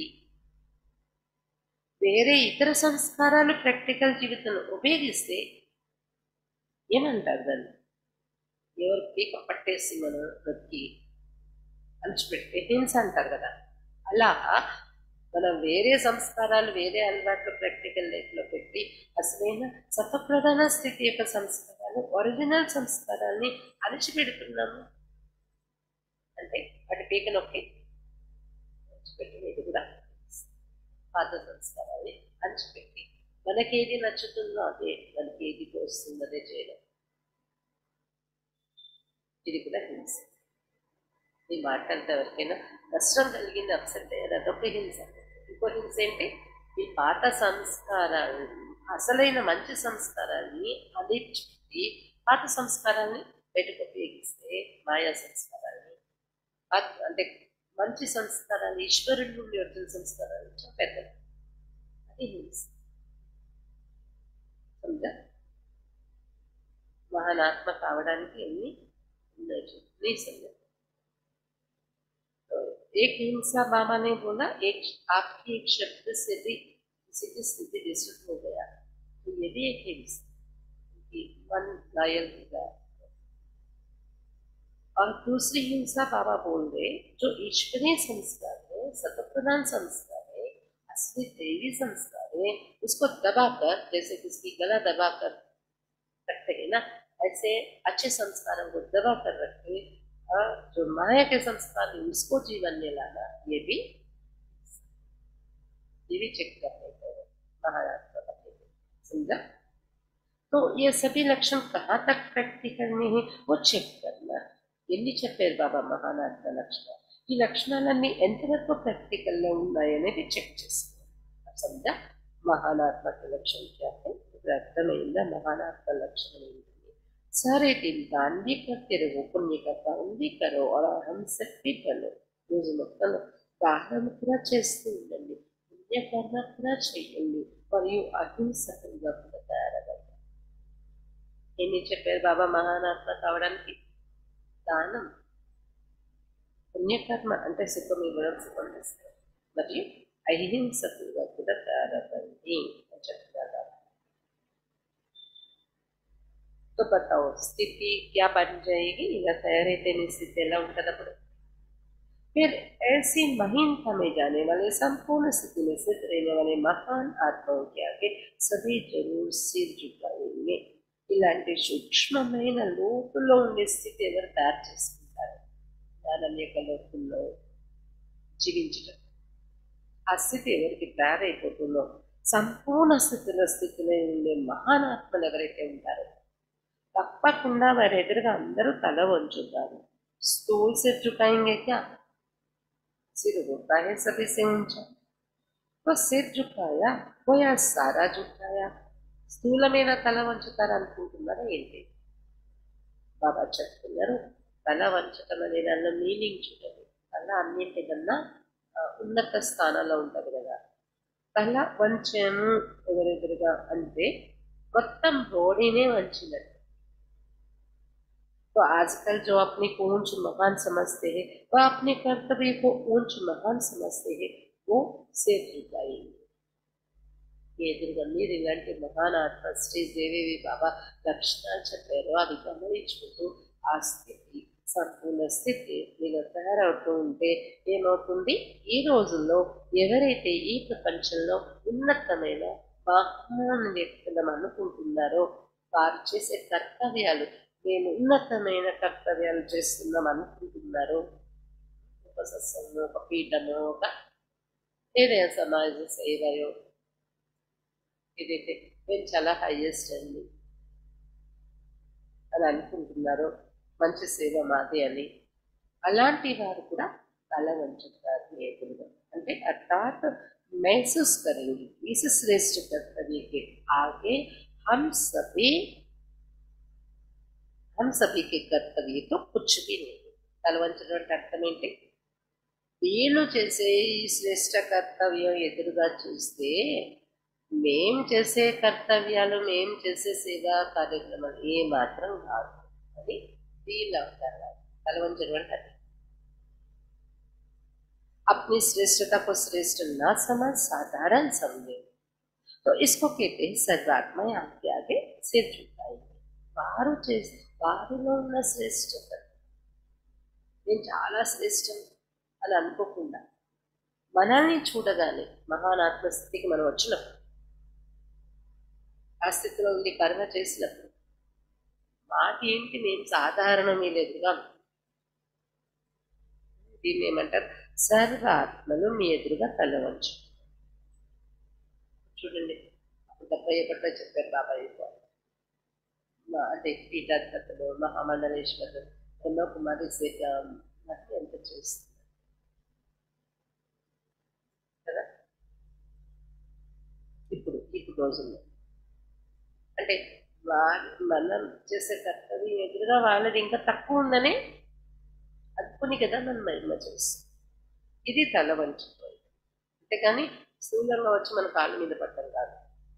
వేరే ఇతర సంస్కారాలు ప్రాక్టికల్ జీవితంలో ఉపయోగిస్తే ఏమంటారు దాన్ని ఎవరు పీక పట్టేసి మనం బతికి అణిచిపెడితే హింస అంటారు కదా అలా మనం వేరే సంస్కారాలు వేరే అలవాట్లు ప్రాక్టికల్ లైఫ్లో పెట్టి అసలైన సతప్రధాన స్థితి యొక్క సంస్కారాలు ఒరిజినల్ సంస్కారాన్ని అణిచిపెడుతున్నాము అంటే వాటి పీక నొక్కి అణిచిపెట్టినది కూడా పాత సంస్కారాన్ని అణిచిపెట్టి మనకేది నచ్చుతుందో అదే మనకి ఏది వస్తుందో అదే చేయడం ఇది కూడా హింస ఈ మాటలతో ఎవరికైనా నష్టం కలిగింది అప్సెట్ అయ్యారు అదొక హింస ఇంకో హింస ఏంటి ఈ పాత సంస్కారాలు అసలైన మంచి సంస్కారాన్ని అణిచిపెట్టి పాత సంస్కారాన్ని బయటకు ఉపయోగిస్తే మాయా సంస్కారాన్ని పాత- అంటే మంచి సంస్కారాన్ని ఈశ్వరుడి నుండి వచ్చిన సంస్కారాన్ని చెప్పేద్దాం అది హింస సమజా మహానాత్మ కావడానికి ఎన్ని ఉన్నాయి చూడు. నీ సమజా तो एक हिंसा बाबा ने बोला एक आपकी एक शब्द से भी किसी की स्थिति डिस्टर्ब हो गया तो ये भी एक हिंसा कि मन घायल हो गया और दूसरी हिंसा बाबा बोल रहे जो ईश्वरीय संस्कार है सतप्रधान संस्कार है असली देवी संस्कार है उसको दबाकर जैसे किसकी गला दबाकर रखते हैं ना ऐसे अच्छे संस्कारों को दबा कर रखे और जो माया के संस्कार है उसको जीवन में लाना ये भी ये भी चेक करने को है, महाराज का बताइए। समझा तो ये सभी लक्षण कहाँ तक प्रैक्टिस करने हैं वो చెక్ करना ఎన్ని చెప్పారు బాబా మహానాథ లక్షణాలు ఈ లక్షణాలన్నీ ఎంతవరకు ప్రాక్టికల్లో ఉన్నాయనేది చెక్ చేసుకోవాలి సమజా మహానాత్మక లక్షణం क्या है ఇప్పుడు అర్థమైందా మహానాత్మ లక్షణం ఏంటి सारे दिन दान भी करते रहो पुण्य का काम भी करो और हम सब भी करो రోజు మొత్తంలో దానం కూడా చేస్తూ ఉండండి పుణ్యకర్మ కూడా చేయండి మరియు అహింసకంగా కూడా తయారవ్వండి ఎన్ని చెప్పారు బాబా మహానాత్మ కావడానికి దానం పుణ్యకర్మ అంటే సుఖం ఇవ్వడం సుఖం చేస్తారు మరియు అహింసకులుగా కూడా తయారవ్వండి అని చెప్తున్నారు तो बताओ स्थिति क्या बन जाएगी ఇలా తయారైతే నీ స్థితి ఎలా ఉంటుంది అప్పుడు फिर ऐसी महीनता में जाने वाले संपूर्ण स्थिति में स्थित रहने वाले महान आत्माओं के आगे सभी जरूर सिर झुकाएंगे ఇలాంటి సూక్ష్మమైన లోతులో ఉండే స్థితి ఎవరు తయారు చేసుకుంటారు జ్ఞానం యొక్క లోతుల్లో జీవించడం ఆ స్థితి ఎవరికి తయారైపోతుందో సంపూర్ణ స్థితిలో స్థితిలో ఉండే మహానాత్మలు ఎవరైతే ఉంటారో తప్పకుండా వారి ఎదురుగా అందరూ తల వంచుతారు స్థూల్ సిర్ झुकाएंगे क्या सिर होता है सभी से ऊंचा तो सिर झुकाया वो या सारा झुकाया స్థూలమైన తల వంచుతారు అనుకుంటున్నారా ఏంటి బాబా చెప్తున్నారు తల వంచటం అనే దానిలో మీనింగ్ చూడండి తల అన్నింటికన్నా ఆ, ఉన్నత స్థానంలో ఉంటుంది కదా తల వంచాము ఎవరెదురుగా అంటే మొత్తం బాడీనే వంచినట్టు तो आजकल जो अपने को ऊंच महान समझते हैं वह अपने कर्तव्य को ऊंच महान समझते हैं वो सिर झुकाएंगे ఎదురుగా మీరు ఇలాంటి మహాన్ ఆత్మ శ్రీ దేవి బాబా లక్షణాలు చెప్పారు అవి గమనించుకుంటూ ఆ స్థితి సంపూర్ణ స్థితి మీరు తయారవుతూ ఉంటే ఏమవుతుంది ఈ రోజుల్లో ఎవరైతే ఈ ప్రపంచంలో ఉన్నతమైన మహాన్ వ్యక్తులం అనుకుంటున్నారో వారు చేసే కర్తవ్యాలు మేము ఉన్నతమైన కర్తవ్యాలు చేస్తున్నాం అనుకుంటున్నారు ఒక సత్సంగం ఒక పీఠము ఒక ఏదైనా సమాజ సేవయో ఏదైతే మేము చాలా హైయెస్ట్ అండి అని అనుకుంటున్నారో మంచి సేవ మాది అని అలాంటి వారు కూడా తల వంచుతారు ఎదురుగా అంటే అర్థాత్ महसूस करेंगे इस श्रेष्ठ कर्तव्य के आगे हम सभी हम सभी के कर्तव्य तो कुछ भी नहीं తలవంచడం అంటే అర్థం ఏంటి వీళ్ళు చేసే ఈ శ్రేష్ట కర్తవ్యం ఎదురుగా చూస్తే మేం చేసే కర్తవ్యాలు మేం చేసే సేవా కార్యక్రమాలు ఏ మాత్రం కాదు అని ఫీల్ అవుతారు తలవంచడం అంటే అది अपनी श्रेष्ठता को श्रेष्ठ न समझ साधारण समझे तो इसको कहते हैं सर्वात्मा आपके आगे सिर झुकाएंगे వారు చేసి వారిలో ఉన్న శ్రేష్టత నేను చాలా శ్రేష్టం అని అనుకోకుండా మనల్ని చూడగానే మహానాత్మ స్థితికి మనం వచ్చినప్పుడు ఆ స్థితిలో ఉండి కర్మ చేసినప్పుడు మాకేంటి మేము సాధారణమే లేదుగా దీన్ని ఏమంటారు సర్వ ఆత్మలు మీ ఎదురుగా తలవచ్చు చూడండి డెబ్బై ఒకటిలో చెప్పారు బాబాయ్ గారు. మా అంటే పీఠాధిపతులు మహామండలేశ్వరులు ఎన్నో కుమారి సేవ నాకు ఎంత చేస్తుంది కదా ఇప్పుడు ఇప్పుడు రోజుల్లో అంటే వాళ్ళు మనం చేసే కర్తవ్యం ఎదురుగా వాళ్ళది ఇంకా తక్కువ ఉందని అనుకుని కదా మనం మహిమ చేస్తాం ఇది తల వంచిపోయింది అంతేకాని స్థూలంగా వచ్చి మన కాళ్ళ మీద పట్టడం కాదు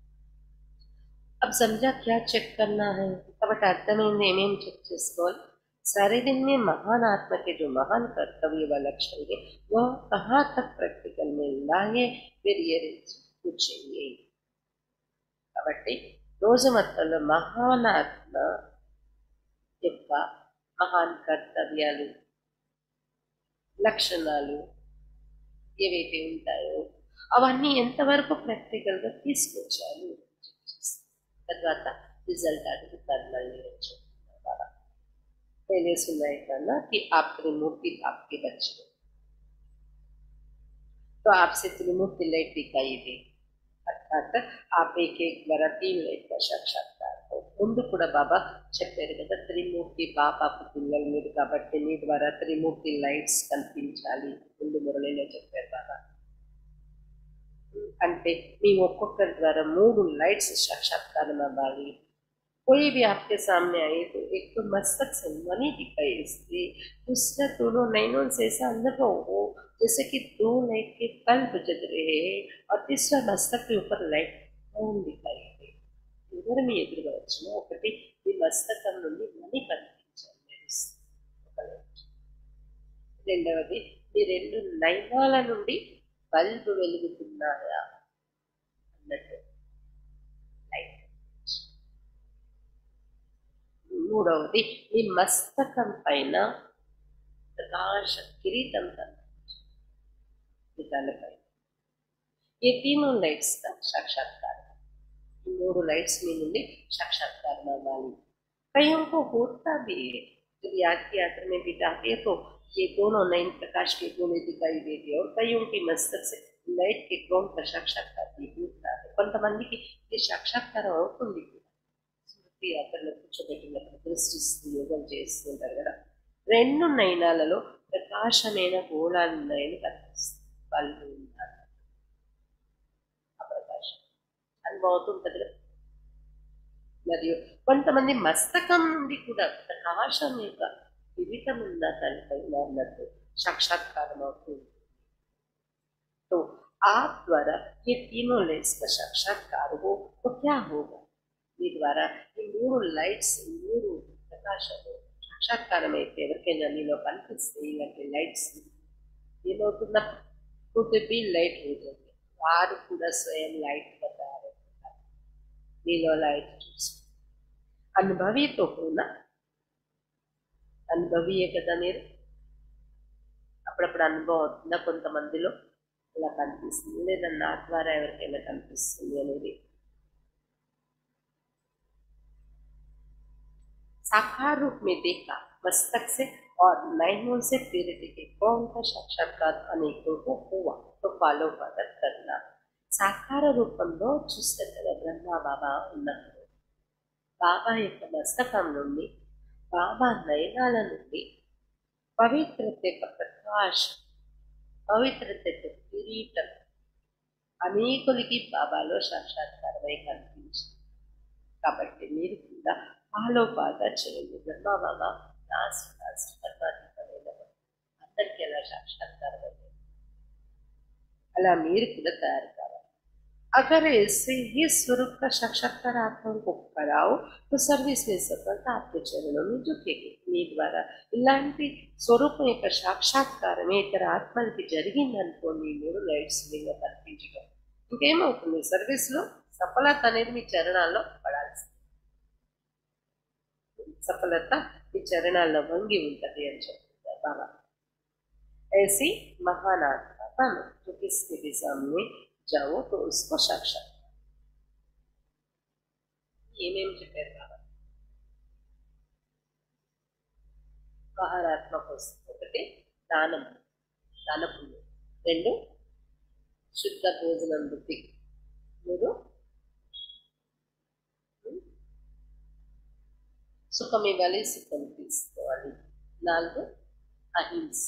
अब समझा क्या चेक करना है కాబట్టి అర్థమైంది ఏమేమి చెక్ చేసుకోవాలి सारे दिन में महान आत्मा के जो महान कर्तव्य व लक्षण है वह कहाँ तक प्रैक्टिकल में लाए फिर ये पूछेंगे కాబట్టి రోజు మొత్తంలో మహాన్ ఆత్మ యొక్క మహాన్ కర్తవ్యాలు లక్షణాలు ఏవైతే ఉంటాయో అవన్నీ ఎంతవరకు ప్రాక్టికల్గా తీసుకొచ్చారు తర్వాత రిజల్ట్ అడుగుతారు మళ్ళీ వచ్చి पहले सुनाई करना कि आप त्रिमूर्ति आपके बच्चे हो तो आपसे त्रिमूर्ति लाइट दिखाई दे అర్థాత్ आप एक एक द्वारा तीन लाइट का साक्षात्कार हो ముందు కూడా బాబా చెప్పారు కదా త్రిమూర్తి బాబాకు పిల్లలు మీరు కాబట్టి మీ ద్వారా త్రిమూర్తి లైట్స్ కనిపించాలి ముందు మురళిలో చెప్పారు బాబా అంటే మీ ఒక్కొక్కరి ద్వారా మూడు లైట్స్ సాక్షాత్కారం అవ్వాలి कोई भी आपके सामने आए तो एक तो मस्तक से मनी दिखाई इसलिए दूसरा दोनों नैनों से ऐसा अनुभव हो जैसे कि दो लाइट के बल्ब जल रहे हैं और तीसरा मस्तक के ऊपर लाइट मौन दिखाई दे ఎవరు మీ ఎదురుగా వచ్చిన ఒకటి మీ మస్తకం నుండి మనీ కనిపించాలి ఒక light. రెండవది మీ రెండు నయనాల నుండి బల్బు వెలుగుతున్నాయా అన్నట్టు లైట్ మూడవది మీ మస్తకం పైన ప్రకాశ కిరీటం కనిపించు మీ తలపై ఈ तीनों लाइट्स का साक्षात्कार ఈ మూడు లైట్స్ మీ నుండి साक्षात्कार अव्వాలి कईयों को होता भी है जब याद की यात्रा में बिताते हैं तो ये दोनों नयन प्रकाश के गोले दिखाई देते हैं और कईयों के मस्तक से లైట్ కి గ్రౌండ్ का साक्षात्कार भी होता है కొంతమందికి ఈ సాక్షాత్కారం అవుతుంది కూడా స్మృతి యాత్రలో కూర్చోబెట్టినప్పుడు దృష్టిస్తూ యోగం చేస్తుంటారు కదా రెండు నయనాలలో ప్రకాశమైన గోళాలు ఉన్నాయని కనిపిస్తుంది వాళ్ళు ఉన్నారు ఆ ప్రకాశం అనుభవం అవుతుంటది కదా మరియు కొంతమంది మస్తకం నుండి కూడా ప్రకాశం యొక్క వివిధం ఉన్న తనపై అన్నట్టు సాక్షాత్కారం అవుతుంది तो आप द्वारा ये तीनों लाइट्स का साक्षात्कार हो तो क्या होगा మీ ద్వారా ఈ మూడు లైట్స్ ఈ మూడు ప్రకాశాలు సాక్షాత్కారం అయితే ఎవరికైనా మీలో కనిపిస్తే ఇలాంటి లైట్స్ ఏమవుతుందా కుటుంబీ లైట్ అవుతుంది వారు కూడా స్వయం లైట్ తయారవుతారు మీలో లైట్ చూసి అనుభవితో కూడా అనుభవియే కదా మీరు అప్పుడప్పుడు అనుభవం అవుతుందా కొంతమందిలో ఇలా కనిపిస్తుంది లేదా నా ద్వారా ఎవరికైనా కనిపిస్తుంది అనేది साकार रूप में देखा मस्तक से और नयनों से प्रेरित के कौन का साक्षात्कार अनेकों को हुआ तो ఫాలో ఫాదర్ కన్నా సాకార రూపంలో చూస్తే కదా బ్రహ్మ బాబా ఉన్నప్పుడు బాబా యొక్క మస్తకం నుండి బాబా నయనాల నుండి పవిత్రత యొక్క ప్రకాశం పవిత్రత యొక్క కిరీటం అనేకులకి బాబాలో సాక్షాత్కారమై కనిపించింది కాబట్టి మీరు కూడా ఫాలో బాగా చేయండి బ్రహ్మ బాబా లాస్ట్ లాస్ట్ పరమాత్మైన అందరికీ ఎలా సాక్షాత్కారం అయ్యింది అలా మీరు కూడా తయారు కావాలి अगर ऐसे ही स्वरूप का साक्षात्कार आत्मा को कराओ तो सर्विस में सफलता आपके चरणों में झुकेगी మీ ద్వారా ఇలాంటి స్వరూపం యొక్క సాక్షాత్కారం ఇతర ఆత్మలకి జరిగిందనుకోండి మూడు లైట్స్ మీద కనిపించడం ఇంకేమవుతుంది సర్వీస్ లో సఫలత అనేది మీ చరణాల్లో పడాల్సింది సఫలత మీ చరణాల్లో వంగి ఉంటది అని చెప్తున్నారు బాబా ऐसी महान आत्मा बनो जो किसके भी सामने जाओ तो उसको साक्षात ఏమేమి చెప్పారు బాబా మహానాత్మ కోసం ఒకటి దానం దాన పుణ్యం రెండు శుద్ధ భోజనం బుద్ధి మూడు సుఖం ఇవ్వాలి సుఖం తీసుకోవాలి నాలుగు అహింస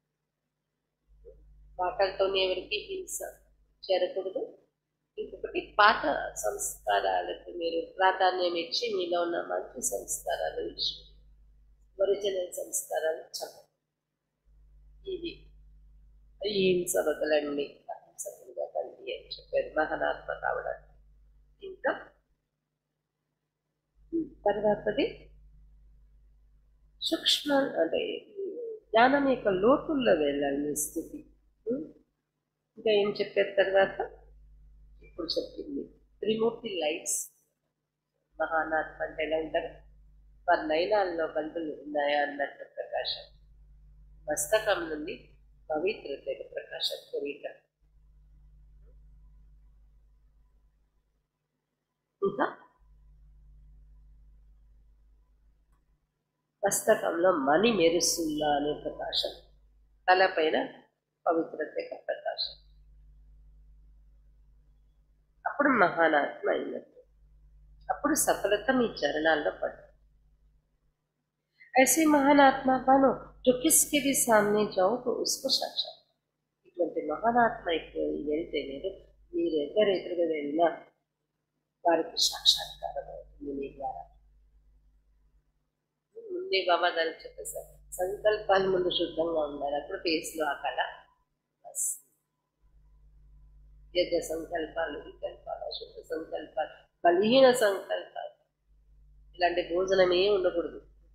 మాటలతోనే ఎవరికి హింస చేరకూడదు ఇంకొకటి పాత సంస్కారాలకు మీరు ప్రాధాన్యం ఇచ్చి మీలో ఉన్న మంచి సంస్కారాలు ఇచ్చి ఒరిజినల్ సంస్కారాలు చెప్పండి ఇది ఈ హింస వదలండి అహింసకులుగా కండి అని చెప్పారు మహానాత్మ కావడానికి ఇంకా తర్వాతది సూక్ష్మ అంటే జ్ఞానం యొక్క లోతుల్లో వెళ్ళాలి మీ స్థితి ఇంకా ఏం చెప్పారు తర్వాత ఇప్పుడు చెప్పింది త్రిమూర్తి లైట్స్ మహానాత్మ అంటే ఎలా ఉంటారు వారి నయనాల్లో బంధులు ఉన్నాయా అన్నట్టు ప్రకాశం మస్తకం నుండి పవిత్రత ప్రకాశం కిరీటం ఇంకా మస్తకంలో మణి మెరుస్తుందా అనే ప్రకాశం తలపైన పవిత్రత యొక్క ప్రకాశం అప్పుడు మహానాత్మ అయినట్టు అప్పుడు సఫలత మీ చరణాల్లో పడుతుంది ऐसे महान आत्मा बनो जो किसके भी सामने जाओ तो उसको साक्षात ఇటువంటి మహానాత్మ ఎక్కువ వెళ్తే మీరు మీరు ఎదురెదురుగా వెళ్ళినా వారికి సాక్షాత్కారం అవుతుంది మీ ద్వారా ముందే బాబా దానికి చెప్పేసారు సంకల్పాలు ముందు శుద్ధంగా ఉండాలి అప్పుడు ఫేస్లో ఆ కళ యజ్ఞ సంకల్పాలు వికల్పాలు అశుద్ధ సంకల్పాలు బలహీన సంకల్పాలు ఇలాంటి భోజనమే ఉండకూడదు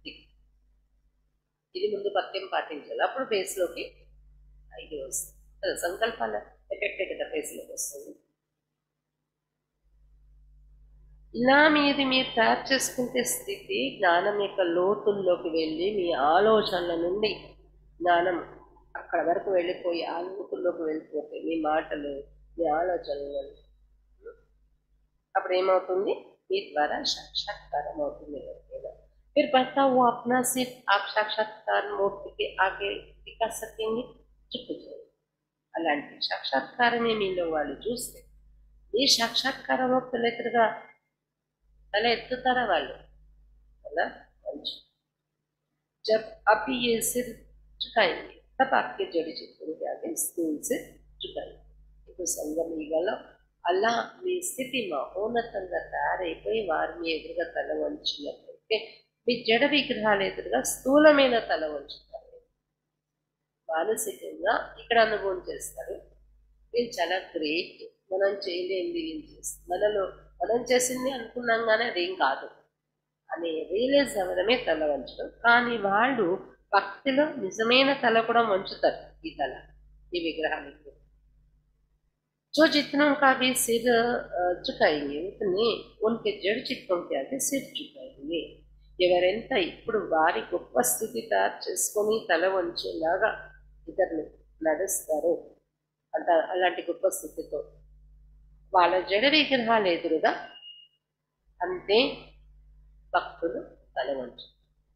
ఇది ముందు పత్యం పాటించాలి అప్పుడు ఫేస్లోకి ఇది వస్తుంది సంకల్పాల ఎఫెక్ట్ కదా ఫేస్లోకి వస్తుంది ఇలా మీది మీరు తయారు చేసుకుంటే స్థితి జ్ఞానం యొక్క లోతుల్లోకి వెళ్ళి మీ ఆలోచనల నుండి జ్ఞానం అక్కడ వరకు వెళ్ళిపోయి ఆ లోతుల్లోకి వెళ్ళిపోతే మీ మాటలు మీ ఆలోచనలు అప్పుడు ఏమవుతుంది మీ ద్వారా సాక్షాత్కారం అవుతుంది ఎవరికైనా फिर बता वो अपना सिर्फ आप साक्षात्कार मूर्ति के आगे दिखा सकेंगे చుట్టూ చేయండి అలాంటి సాక్షాత్కారమే మీలో వాళ్ళు చూస్తే ఈ సాక్షాత్కారం ఎదురుగా తల ఎత్తుతారా వాళ్ళు అలా మంచి జబ్ అభి ఏ సిర్ చుకాయింది తప్ప आपके जड़ी चित्रों के आगे स्कूल से చుకాయింది ఇప్పుడు సంఘం ఈగలో అలా మీ స్థితి మహోన్నతంగా తయారైపోయి వారి మీ ఎదురుగా తల వంచినట్లయితే మీ జడ విగ్రహాలు ఎదురుగా స్థూలమైన తల వంచుతారు మానసికంగా ఇక్కడ అనుభవం చేస్తారు వీళ్ళు చాలా గ్రేట్ మనం చేయలేనిది వీళ్ళు చేస్తారు మనలో మనం చేసింది అనుకున్నాం కానీ అదేం కాదు అని రియలైజ్ అవ్వడమే తల వంచడం కానీ వాళ్ళు భక్తిలో నిజమైన తల కూడా వంచుతారు ఈ తల ఈ విగ్రహానికి जो जितना का भी सिर अ, झुकाएंगे उतने उनके जड़ चित्तों के आगे सिर झुकाएंगे ఎవరెంత ఇప్పుడు వారి గొప్ప స్థితి తయారు చేసుకొని తల వంచేలాగా ఇతరులు నడుస్తారో అంత అలాంటి గొప్ప స్థితితో వాళ్ళ జడ విగ్రహాలు ఎదురుగా అంతే భక్తులు తల వంచు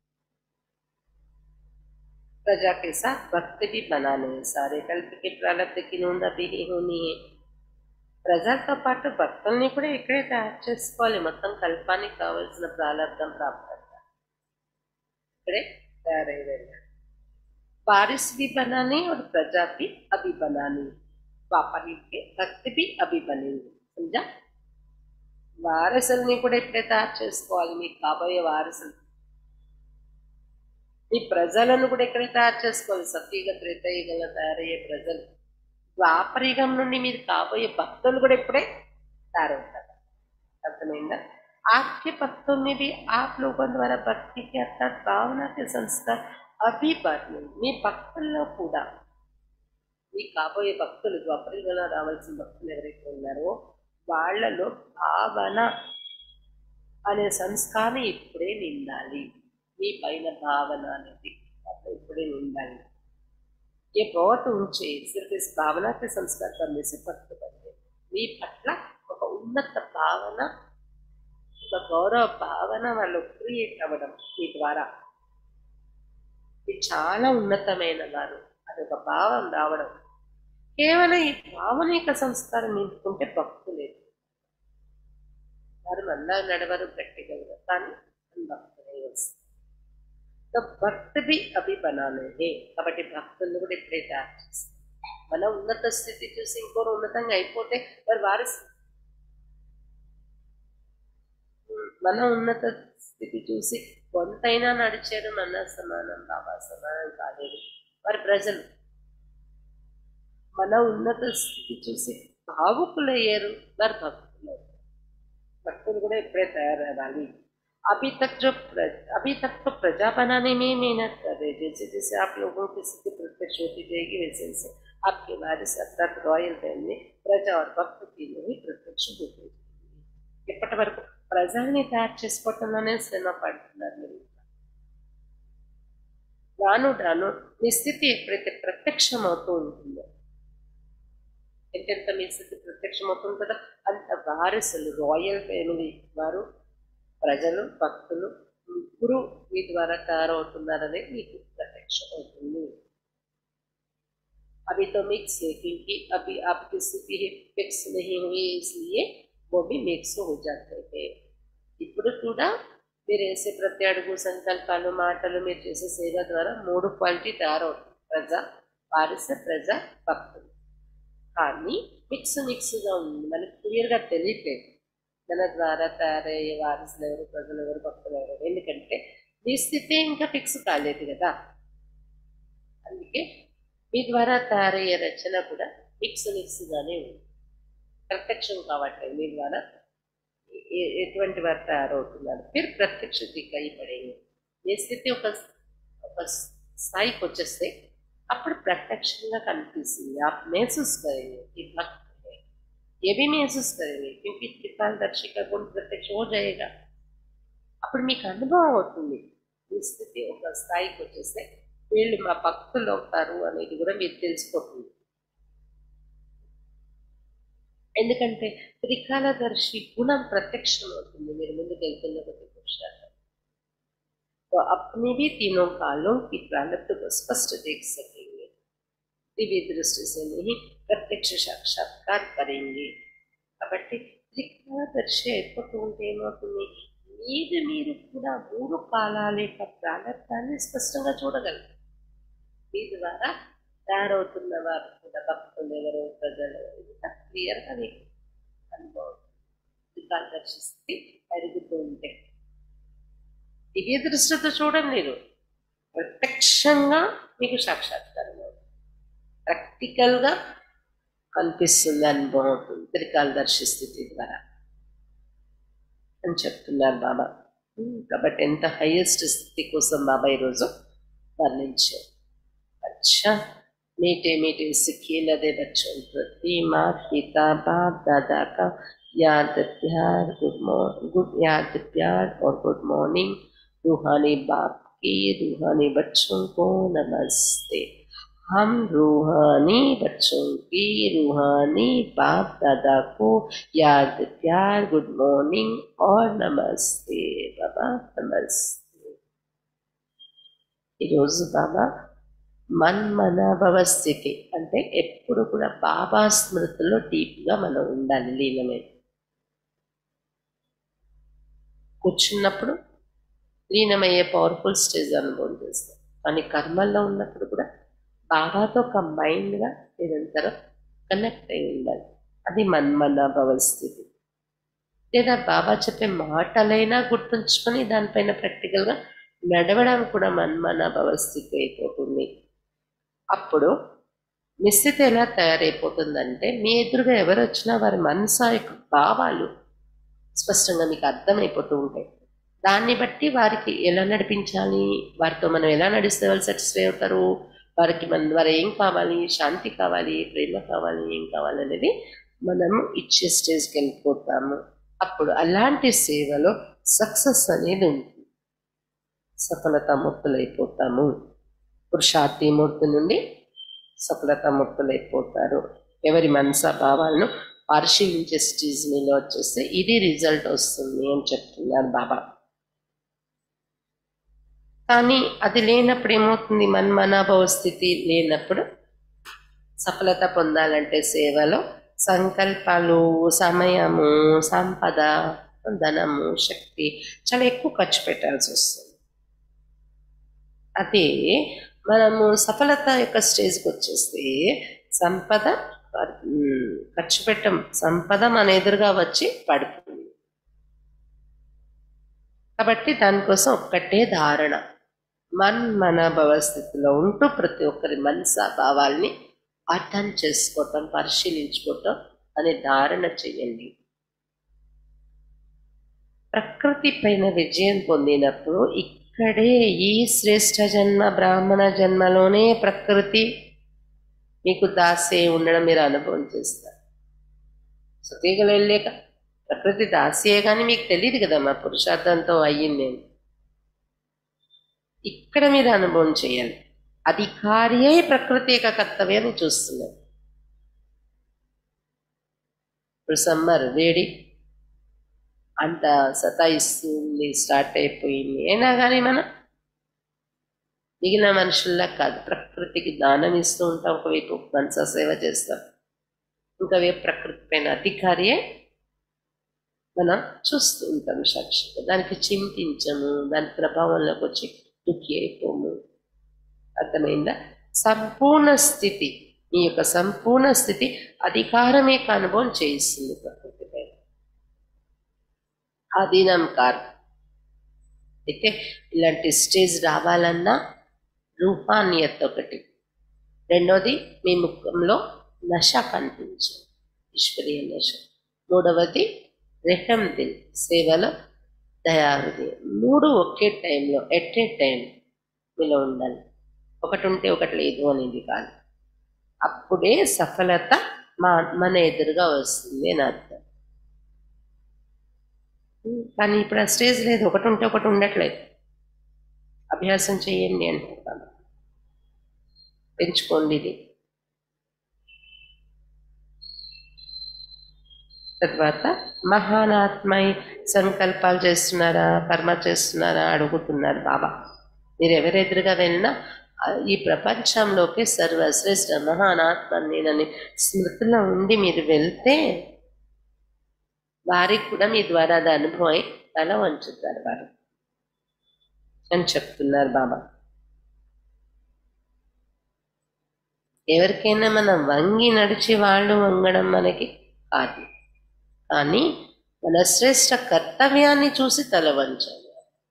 प्रजा के साथ भक्त भी बनाने हैं सारे कल्प के प्रारब्ध की नोंद अभी ही होनी है ప్రజలతో పాటు భక్తుల్ని కూడా ఇక్కడే తయారు చేసుకోవాలి మొత్తం కల్పానికి కావలసిన ప్రారంభం ప్రాప్తంగా ఇక్కడే తయారై వెళ్ళాలి बारिश भी बनानी और प्रजा भी अभी बनानी व्यापारी के भक्त भी अभी बनेंगे समझा వారసుల్ని కూడా ఇప్పుడే తయారు చేసుకోవాలి మీకు కాబోయే వారసులు ఈ ప్రజలను కూడా ఇక్కడే తయారు చేసుకోవాలి సత్యుగ త్రేతయుగంలో తయారయ్యే ప్రజలు ద్వాపరయుగం నుండి మీరు కాబోయే భక్తులు కూడా ఇప్పుడే తయారవుతారు అర్థమైందా आपके भक्तों में भी आप लोगों द्वारा भक्ति के अर्थात भावना के संस्कार अभी बढ़ने మీ భక్తుల్లో కూడా మీ కాబోయే భక్తులు ద్వాపరయుగంలో రావాల్సిన భక్తులు ఎవరైతే ఉన్నారో వాళ్ళలో భావన అనే సంస్కారం ఇప్పుడే నిండాలి మీ పైన భావన అనేది అట్లా ఇప్పుడే నిండాలి ये बहुत ऊंचे सिर्फ इस भावना के संस्कार करने से भक्त बनते మీ పట్ల ఒక ఉన్నత భావన ఒక గౌరవ భావన వాళ్ళు క్రియేట్ అవ్వడం మీ ద్వారా ఇది చాలా ఉన్నతమైన వారు అది ఒక భావం రావడం కేవలం ఈ భావన యొక్క సంస్కారం నింపుకుంటే భక్తులేదు వారు మళ్ళా నడవరు గట్టిగలరు కానీ భక్తులే వస్తారు तो భక్త్ బి అభి బనానే కాబట్టి భక్తులను కూడా ఇప్పుడే తయారు చేస్తారు మన ఉన్నత స్థితి చూసి ఇంకోరు ఉన్నతంగా అయిపోతే మరి వారి మన ఉన్నత స్థితి చూసి కొంతైనా నడిచారు మన సమానం బాబా సమానం కాలేదు వారి ప్రజలు మన ఉన్నత స్థితి చూసి భావుకులయ్యారు వారు భక్తులు భక్తులు కూడా ఇప్పుడే తయారవ్వాలి अभी तक जो प्र, अभी तक तो प्रजा बनाने में ही मेहनत कर रहे जैसे जैसे आप लोगों की स्थिति प्रत्यक्ष होती जाएगी वैसे वैसे आपके वारिस अर्थात रॉयल फैमिली प्रजा और भक्त तीनों ही प्रत्यक्ष होते जाएंगे ఇప్పటి వరకు ప్రజల్ని తయారు చేసుకోవటంలోనే శ్రమ పడుతున్నారు మీరు రాను రాను మీ స్థితి ఎప్పుడైతే ప్రత్యక్షం అవుతూ ఉంటుందో ఎంతెంత మీ స్థితి ప్రత్యక్షం అవుతుంటుందో అంత వారసులు రాయల్ ఫ్యామిలీ వారు ప్రజలు భక్తులు ముగ్గురు మీ ద్వారా తయారవుతున్నారనే మీకు ప్రత్యక్షం అవుతుంది अभी तो मिक्स है क्योंकि अभी आपकी स्थिति फिक्स नहीं हुई इसलिए वो भी मिक्स हो जाते हैं ఇప్పుడు కూడా మీరు వేసే ప్రతి అడుగు సంకల్పాలు మాటలు మీరు చేసే సేవ ద్వారా మూడు క్వాలిటీ తయారవుతుంది ప్రజ వారస ప్రజ భక్తులు కానీ మిక్స్ మిక్స్గా ఉంది మనకు క్లియర్గా తెలియట్లేదు మన ద్వారా తయారయ్యే వారసులు ఎవరు ప్రజలు ఎవరు భక్తులు ఎవరు ఎందుకంటే మీ స్థితి ఇంకా ఫిక్స్ కాలేదు కదా అందుకే మీ ద్వారా తయారయ్యే రచన కూడా మిక్స్ మిక్స్గానే ఉంది ప్రత్యక్షం కావట్లేదు మీ ద్వారా ఏ- ఎటువంటి వారు తయారవుతున్నారు మీరు ప్రత్యక్ష దిక్కయి పడేయండి మీ స్థితి ఒక ఒక స్థాయికి వచ్చేస్తే అప్పుడు ప్రత్యక్షంగా కనిపిస్తుంది ఆ మేసూస్ కरेंगे कि भक्त है ये भी महसूस करेंगे क्योंकि त्रिकालदर्शी का गुण प्रत्यक्ष हो जाएगा అప్పుడు మీకు అనుభవం అవుతుంది ఈ స్థితి ఒక స్థాయికి వచ్చేస్తే వీళ్ళు మా భక్తులు అవుతారు అనేది కూడా మీరు తెలిసిపోతుంది ఎందుకంటే త్రికాలదర్శి గుణం ప్రత్యక్షం అవుతుంది మీరు ముందుకు వెళ్తున్న కొద్ది పురుషార్థం तो अपने भी तीनों कालों की प्रारब्ध को स्पष्ट देख सकेंगे दिव्य दृष्टि से नहीं प्रत्यक्ष साक्षात्कार करेंगे కాబట్టి త్రికాలదర్శి అయిపోతూ ఉంటే ఏమవుతుంది మీద మీరు కూడా మూడు కాలాల యొక్క ప్రారంభాన్ని స్పష్టంగా చూడగలరు మీ ద్వారా తయారవుతున్న వారు కూడా భక్తులు ఎవరో ప్రజలు ఎవరో క్లియర్గా మీకు అనుభవం త్రికాలదర్శి స్థితి పెరుగుతూ ఉంటే దివ్య దృష్టితో చూడండి మీరు ప్రత్యక్షంగా మీకు సాక్షాత్కారం అవుతుంది ప్రాక్టికల్గా కనిపిస్తుంది అనుభవం అవుతుంది త్రికాలదర్శి స్థితి ద్వారా అని చెప్తున్నారు బాబా ఉమ్, కాబట్టి ఎంత హైయెస్ట్ స్థితి కోసం బాబా ఈరోజు వర్ణించారు अच्छा मीठे मीठे सीखे लदे बच्चों प्रति माँ पिता बाप दादा का याद प्यार गुड गुड याद प्यार और गुड मॉर्निंग रूहानी बाप के रूहानी बच्चों को नमस्ते हम रूहानी बच्चों की रूहानी बाप दादा को याद प्यार गुड मॉर्निंग और नमस्ते बाबा नमस्ते ఈరోజు బాబా మన్మనాభవ స్థితి అంటే ఎప్పుడు కూడా బాబా స్మృతిలో డీప్గా మనం ఉండాలి లీనమే కూర్చున్నప్పుడు లీనమయ్యే పవర్ఫుల్ స్టేజ్ అనుభవం చేస్తాం కానీ కర్మల్లో ఉన్నప్పుడు కూడా బాబాతో కంబైన్డ్గా నిరంతరం కనెక్ట్ అయి ఉండాలి అది మన్మనాభవ స్థితి లేదా బాబా చెప్పే మాటలైనా గుర్తుంచుకొని దానిపైన ప్రాక్టికల్గా నడవడం కూడా మన్మనాభవ స్థితి అయిపోతుంది అప్పుడు మీ స్థితి ఎలా తయారైపోతుందంటే మీ ఎదురుగా ఎవరు వచ్చినా వారి మనసు యొక్క భావాలు స్పష్టంగా మీకు అర్థమైపోతూ ఉంటాయి దాన్ని బట్టి వారికి ఎలా నడిపించాలి వారితో మనం ఎలా నడిస్తే వాళ్ళు సాటిస్ఫై అవుతారు వారికి మన వారు ఏం కావాలి శాంతి కావాలి ప్రేమ కావాలి ఏం కావాలి అనేది మనం ఇచ్చే స్టేజ్కి వెళ్ళిపోతాము అప్పుడు అలాంటి సేవలో సక్సెస్ అనేది ఉంటుంది సఫలతామూర్తులైపోతాము పురుషార్థిమూర్తి నుండి సఫలతామూర్తులైపోతారు ఎవరి మనస భావాలను పరిశీలించే స్టేజ్ మీద వచ్చేస్తే ఇది రిజల్ట్ వస్తుంది అని చెప్తున్నారు బాబా కానీ అది లేనప్పుడు ఏమవుతుంది మన్మనాభవ స్థితి లేనప్పుడు సఫలత పొందాలంటే సేవలో సంకల్పాలు సమయము సంపద ధనము శక్తి చాలా ఎక్కువ ఖర్చు పెట్టాల్సి వస్తుంది అదే మనము సఫలత యొక్క స్టేజ్కి వచ్చేస్తే సంపద ఉమ్, ఖర్చు పెట్టం సంపద మన ఎదురుగా వచ్చి పడుతుంది కాబట్టి దానికోసం ఒక్కటే ధారణ మన్ మన భవస్థితిలో ఉంటూ ప్రతి ఒక్కరి మనస భావాల్ని అర్థం చేసుకోవటం పరిశీలించుకోవటం అనే ధారణ చేయండి ప్రకృతి పైన విజయం పొందినప్పుడు ఇక్కడే ఈ శ్రేష్ఠ జన్మ బ్రాహ్మణ జన్మలోనే ప్రకృతి మీకు దాసే ఉండడం మీరు అనుభవం చేస్తారు సుతీగలు వెళ్ళాక ప్రకృతి దాసియే కానీ మీకు తెలియదు కదా మా పురుషార్థంతో అయ్యింది నేను ఇక్కడ మీరు అనుభవం చేయాలి అధికారియే ప్రకృతి యొక్క కర్తవ్యాన్ని చూస్తున్నారు ఇప్పుడు సమ్మర్ వేడి అంత సతాయిస్తుంది స్టార్ట్ అయిపోయింది అయినా కానీ మనం మిగిలిన మనుషుల్లా కాదు ప్రకృతికి దానం ఇస్తూ ఉంటాం ఒకవైపు మనసా సేవ చేస్తాం ఇంకోవైపు ప్రకృతి పైన అధికారియే మనం చూస్తూ ఉంటాం సాక్షిగా దానికి చింతించము దాని ప్రభావంలోకి వచ్చి దుఃఖి అయిపోము అర్థమైందా సంపూర్ణ స్థితి ఈ యొక్క సంపూర్ణ స్థితి అధికారమే అనుభవం చేయిస్తుంది ప్రకృతి పైన ఆధీనం కారు అయితే ఇలాంటి స్టేజ్ రావాలన్నా రూపాన్యత ఒకటి రెండోది మీ ముఖంలో నష కనిపించదు ఈశ్వరీయ నష మూడవది రెహం దిల్ సేవలో దయాహృదయం మూడు ఒకే టైంలో ఎట్ ఏ టైం మీలో ఉండాలి ఒకటి ఉంటే ఒకటి లేదు అనేది కాదు అప్పుడే సఫలత మా మన ఎదురుగా వస్తుంది అని అర్థం ఉమ్, కానీ ఇప్పుడు ఆ స్టేజ్ లేదు ఒకటి ఉంటే ఒకటి ఉండట్లేదు అభ్యాసం చేయండి అంటున్నాను పెంచుకోండి ఇది తర్వాత మహానాత్మై సంకల్పాలు చేస్తున్నారా కర్మ చేస్తున్నారా అడుగుతున్నారు బాబా మీరు ఎవరెదురుగా వెళ్ళినా ఆ, ఈ ప్రపంచంలోకి సర్వశ్రేష్ఠ మహానాత్మ నేనని స్మృతిలో ఉండి మీరు వెళ్తే వారికి కూడా మీ ద్వారా అది అనుభవం అయి తల వంచుతారు వారు అని చెప్తున్నారు బాబా ఎవరికైనా మనం వంగి నడిచి వాళ్ళు వంగడం మనకి కాదు కానీ మన శ్రేష్ట కర్తవ్యాన్ని చూసి తల వంచాలి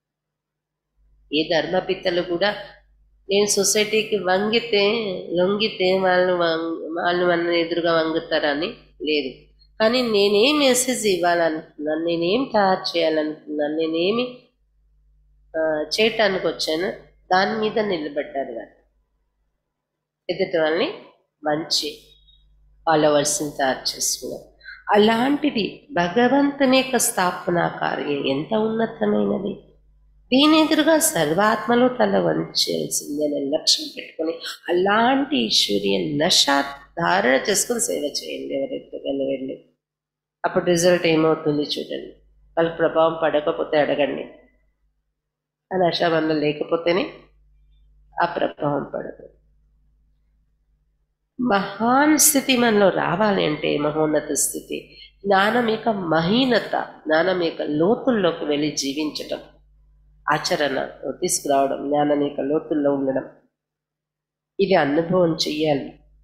ఏ ధర్మపిత్తలు కూడా నేను సొసైటీకి వంగితే లొంగితే వాళ్ళు వంగ్ వాళ్ళు మన ఎదురుగా వంగుతారని లేదు కానీ నేనేం మెసేజ్ ఇవ్వాలనుకున్నాను నేనేం తయారు చేయాలనుకున్నాను నేనేమి ఆ, చేయటానికి వచ్చాను దాని మీద నిలబడ్డారు వాళ్ళు ఎదుటి వాళ్ళని మంచి ఫాలోవర్స్ని తయారు చేసుకున్నారు అలాంటిది భగవంతుని యొక్క స్థాపన కార్యం ఎంత ఉన్నతమైనది దీని ఎదురుగా సర్వాత్మలో తల వంచాల్సింది అనే లక్ష్యం పెట్టుకొని అలాంటి ఈశ్వర్య నష ధారణ చేసుకుని సేవ చేయండి ఎవరైతే వెళ్ళి అప్పుడు రిజల్ట్ ఏమవుతుంది చూడండి వాళ్ళకి ప్రభావం పడకపోతే అడగండి ఆ నష వల్ల లేకపోతేనే ఆ ప్రభావం పడదు మహాన్ స్థితి మనలో రావాలి అంటే మహోన్నత స్థితి జ్ఞానం యొక్క మహీనత జ్ఞానం యొక్క లోతుల్లోకి వెళ్ళి జీవించటం ఆచరణ తీసుకురావడం జ్ఞానం యొక్క లోతుల్లో ఉండడం ఇది అనుభవం చెయ్యాలి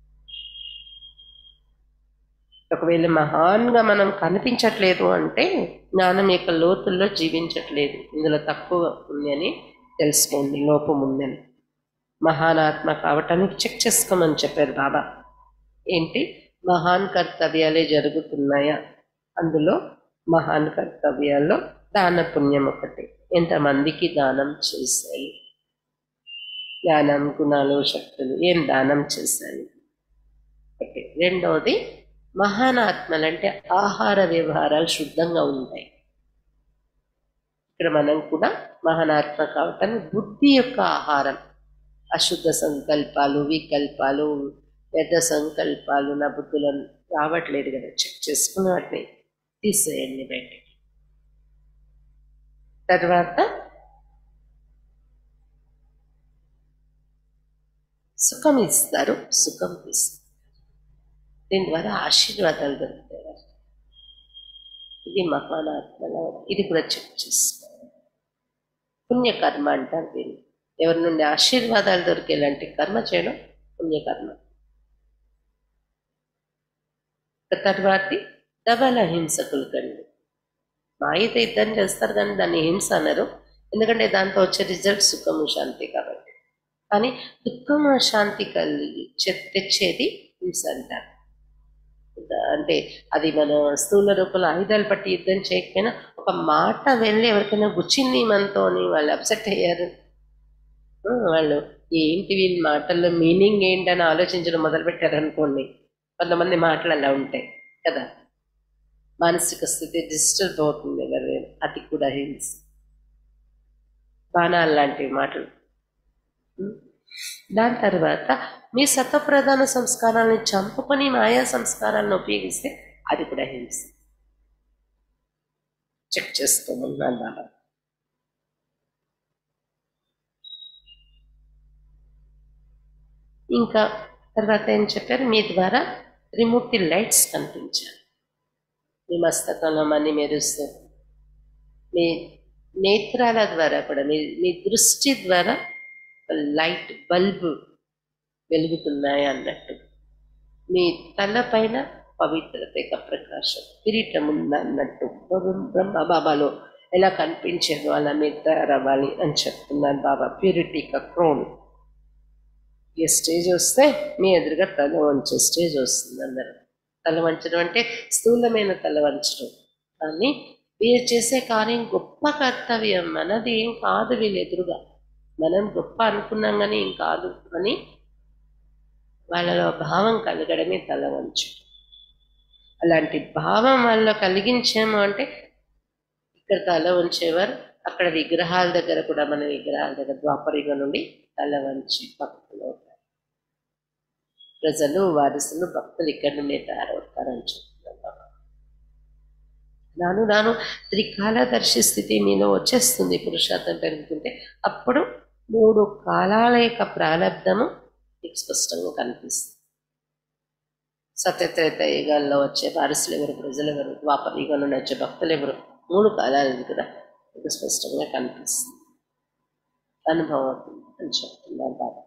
ఒకవేళ మహాన్గా మనం కనిపించట్లేదు అంటే జ్ఞానం యొక్క లోతుల్లో జీవించట్లేదు ఇందులో తక్కువ ఉంది అని తెలుసుకోండి లోపం ఉందని మహానాత్మ కావటానికి చెక్ చేసుకోమని చెప్పారు బాబా ఏంటి మహాన్ కర్తవ్యాలే జరుగుతున్నాయా అందులో మహాన్ కర్తవ్యాల్లో దాన పుణ్యం ఒకటి ఎంతమందికి దానం చేశాయి జ్ఞానం గుణాలు శక్తులు ఏం దానం చేశాయి ఒకటి రెండవది మహానాత్మలంటే ఆహార వ్యవహారాలు శుద్ధంగా ఉంటాయి ఇక్కడ మనం కూడా మహానాత్మ కావటానికి బుద్ధి యొక్క ఆహారం అశుద్ధ సంకల్పాలు వికల్పాలు పెద్ద సంకల్పాలు నా బుద్ధులో రావట్లేదు కదా చెక్ చేసుకుని వాటిని తీసేయండి బయటికి తర్వాత సుఖం ఇస్తారు సుఖం ఇస్తారు దీని ద్వారా ఆశీర్వాదాలు దొరుకుతాయి వారికి. ఇది మహానాత్మల ఇది కూడా చెక్ చేసుకోవాలి పుణ్యకర్మ అంటారు దీన్ని ఎవరి నుండి ఆశీర్వాదాలు దొరికేలాంటి కర్మ చేయడం పుణ్యకర్మ ఇక తర్వాతి డబల హింసకులు కండి మాయతో యుద్ధం చేస్తారు కానీ దాన్ని హింస అనరు ఎందుకంటే దాంతో వచ్చే రిజల్ట్ సుఖము శాంతి కాబట్టి కానీ దుఃఖము శాంతి కలిగి చె- తెచ్చేది హింస అంటారు ద- అంటే అది మన స్థూల రూపంలో ఆయుధాలు పట్టి యుద్ధం చేయకపోయినా ఒక మాట వెళ్ళి ఎవరికైనా గుచ్చింది మనతో అని వాళ్ళు అప్సెట్ అయ్యారు ఆ, వాళ్ళు ఏంటి వీళ్ళ మాటల్లో మీనింగ్ ఏంటని ఆలోచించడం మొదలుపెట్టారు అనుకోండి కొంతమంది మాటలు అలా ఉంటాయి కదా మానసిక స్థితి డిస్టర్బ్ అవుతుంది ఎవరు అది కూడా హింస బాణాలు లాంటివి మాటలు ఉం? దాని తర్వాత మీ సతప్రధాన సంస్కారాలను చంపుకొని మాయా సంస్కారాలను ఉపయోగిస్తే అది కూడా హింస చెక్ చేసుకోమన్నాను బాబా ఇంకా తర్వాత ఏం చెప్పారు మీ ద్వారా త్రిమూర్తి లైట్స్ కనిపించారు మీ మస్తకంలో మనీ మెరుస్తూ మీ నేత్రాల ద్వారా కూడా మీ మీ దృష్టి ద్వారా లైట్ బల్బు వెలుగుతున్నాయి అన్నట్టు మీ తల పైన పవిత్రత యొక్క ప్రకాశం కిరీటం ఉందా అన్నట్టు బ్రహ్మ- బ్రహ్మ బాబాలో ఎలా కనిపించేదో అలా మీరు తయారవ్వాలి అని చెప్తున్నారు బాబా ప్యూరిటీ క్రోన్ ఏ స్టేజ్ వస్తే మీ ఎదురుగా తల వంచే స్టేజ్ వస్తుంది అందరు తల వంచడం అంటే స్థూలమైన తల వంచడం కానీ వీరు చేసే కార్యం గొప్ప కర్తవ్యం మనది ఏం కాదు వీళ్ళు ఎదురుగా మనం గొప్ప అనుకున్నాం కానీ ఏం కాదు అని వాళ్ళలో భావం కలగడమే తల వంచు అలాంటి భావం వాళ్ళు కలిగించాము అంటే ఇక్కడ తల ఉంచేవారు అక్కడ విగ్రహాల దగ్గర కూడా మన విగ్రహాల దగ్గర ద్వాపరిగ నుండి తల వంచి భక్తులు అవుతారు ప్రజలు వారసులు భక్తులు ఇక్కడ నుండి తయారవుతారని చెప్తున్నారు బాబా. రాను రాను త్రికాలదర్శి స్థితి మీలో వచ్చేస్తుంది పురుషార్థం పెరుగుతుంటే అప్పుడు మూడు కాలాల యొక్క ప్రారంధము మీకు స్పష్టంగా కనిపిస్తుంది సత్యత్రేత యుగాల్లో వచ్చే వారసులు ఎవరు ప్రజలు ఎవరు ద్వాపర యుగం నుండి వచ్చే భక్తులు ఎవరు మూడు కాలాలు కూడా మీకు స్పష్టంగా కనిపిస్తుంది అనుభవం అవుతుంది అని చెప్తున్నారు బాబా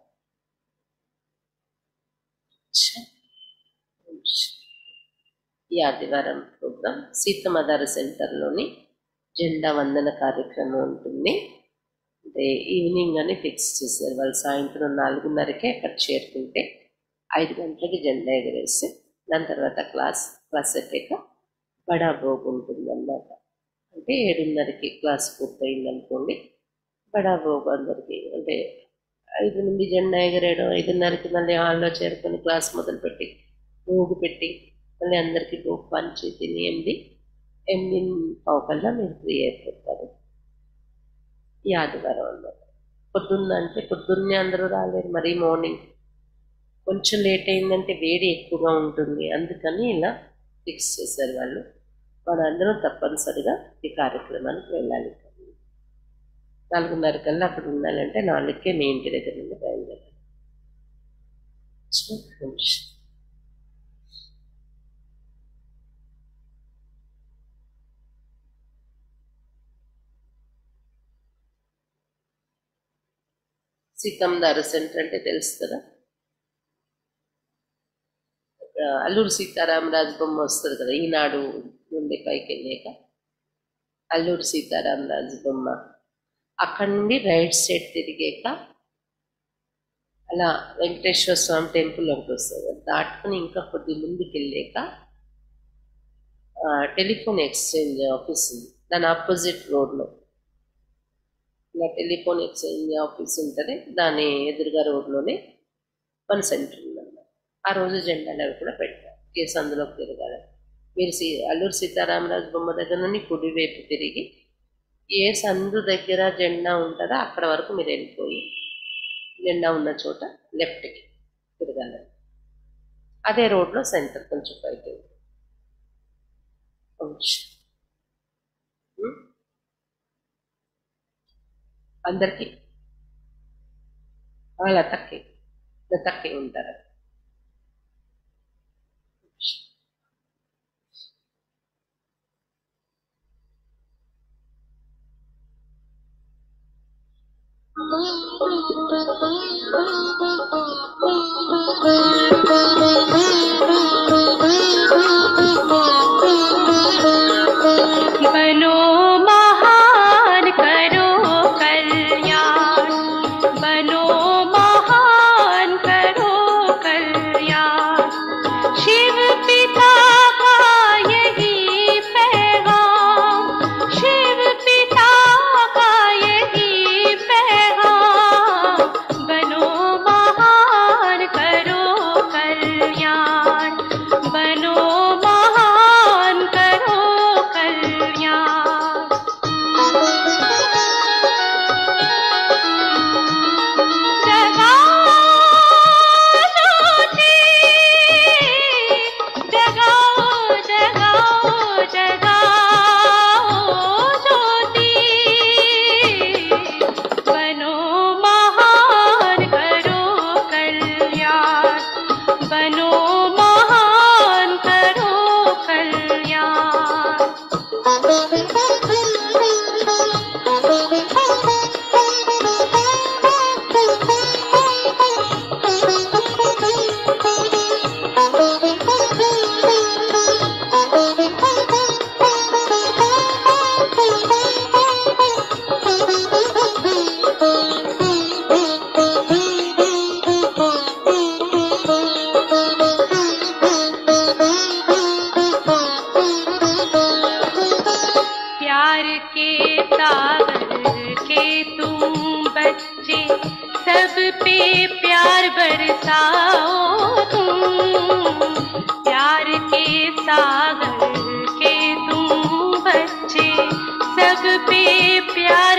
ఛ. ఈ ఆదివారం ప్రోగ్రాం సీతమదార సెంటర్లోని జెండా వందన కార్యక్రమం ఉంటుంది అంటే ఈవినింగ్ అని ఫిక్స్ చేశారు వాళ్ళు సాయంత్రం నాలుగున్నరకే అక్కడ చేరుకుంటే ఐదు గంటలకి జెండా ఎగరేసి దాని తర్వాత క్లాస్ క్లాస్ అయిపోయాక బడా భోగ్ ఉంటుందన్నమాట అంటే ఏడున్నరకి క్లాస్ పూర్తయింది అనుకోండి బడా భోగ్ అందరికి అంటే ఐదు నుండి జెండా ఎగరేయడం ఐదున్నరకి మళ్ళీ హాల్లో చేరుకొని క్లాస్ మొదలుపెట్టి భోగు పెట్టి మళ్ళీ అందరికీ భోగ్ పంచి తిని ఎనిమిది ఎనిమిది పావు కల్లా మీరు ఫ్రీ అయిపోతారు ఈ ఆదివారం అన్నమాట పొద్దున్న అంటే పొద్దున్నే అందరూ రాలేరు మరీ మార్నింగ్ కొంచెం లేట్ అయిందంటే వేడి ఎక్కువగా ఉంటుంది అందుకని ఇలా ఫిక్స్ చేశారు వాళ్ళు మనందరం తప్పనిసరిగా ఈ కార్యక్రమానికి వెళ్ళాలి నాలుగున్నర కల్లా అక్కడ ఉండాలంటే నాలుగుకే మీ ఇంటి దగ్గర నుండి బయలుదేరాలి సో, నిమిషం. సీతందార సెంటర్ అంటే తెలుసు కదా ఆ, అల్లూరు సీతారామరాజు బొమ్మ వస్తుంది కదా ఈనాడు నుండి పైకి వెళ్ళాక అల్లూరు సీతారామరాజు బొమ్మ అక్కడ నుండి రైట్ సైడ్ తిరిగాక అలా వెంకటేశ్వర స్వామి టెంపుల్ ఒకటి వస్తుంది అది దాటుకుని ఇంకా కొద్ది ముందుకు వెళ్ళాక ఆ, టెలిఫోన్ ఎక్స్చేంజ్ ఆఫీస్ ఉంది దాని ఆపోజిట్ రోడ్లో ఇలా టెలిఫోన్ ఎక్స్చేంజ్ ఆఫీస్ ఉంటుంది దాని ఎదురుగా రోడ్లోనే మన సెంటర్ ఉందన్నమాట ఆ రోజు జెండాలు అవి కూడా పెట్టారు కేసు అందులోకి తిరగాలి మీరు సీ అల్లూరు సీతారామరాజు బొమ్మ దగ్గర నుండి కుడివైపు తిరిగి ఏ సందు దగ్గర జెండా ఉంటుందో అక్కడ వరకు మీరు వెళ్ళిపోయి జెండా ఉన్న చోట లెఫ్ట్కి తిరగాలి అదే రోడ్లో సెంటర్ కొంచెం పైకి కొంచెం ఉం? అందరికీ అలా తక్కి తక్కి ఉంటారు बनो महान करो कल्याण बनो महान करो कल्याण शिव पिता का यही पैगाम शिव पिता का यही पैगाम बनो महान करो कल्याण बनो महान करो कल्याण जगाओ जगाओ जगाओ ज्योति बनो महान करो कल्याण बनो महान करो कल्याण प्यार के सागर के तुम बच्चे सब पे प्यार बरसाओ तुम प्यार के सागर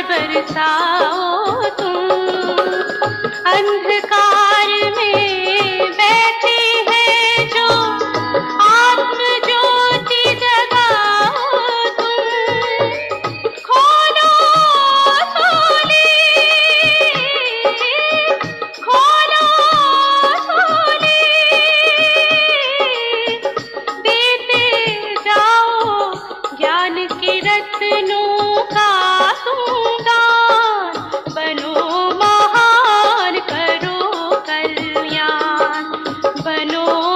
बरसाओ तुम अंधकार में बैठे हैं जो आत्म ज्योति जगाओ तुम खोलो सोले खोलो सोले देते जाओ ज्ञान के रत्नों का तुम दान बनो महान करो कल्याण बनो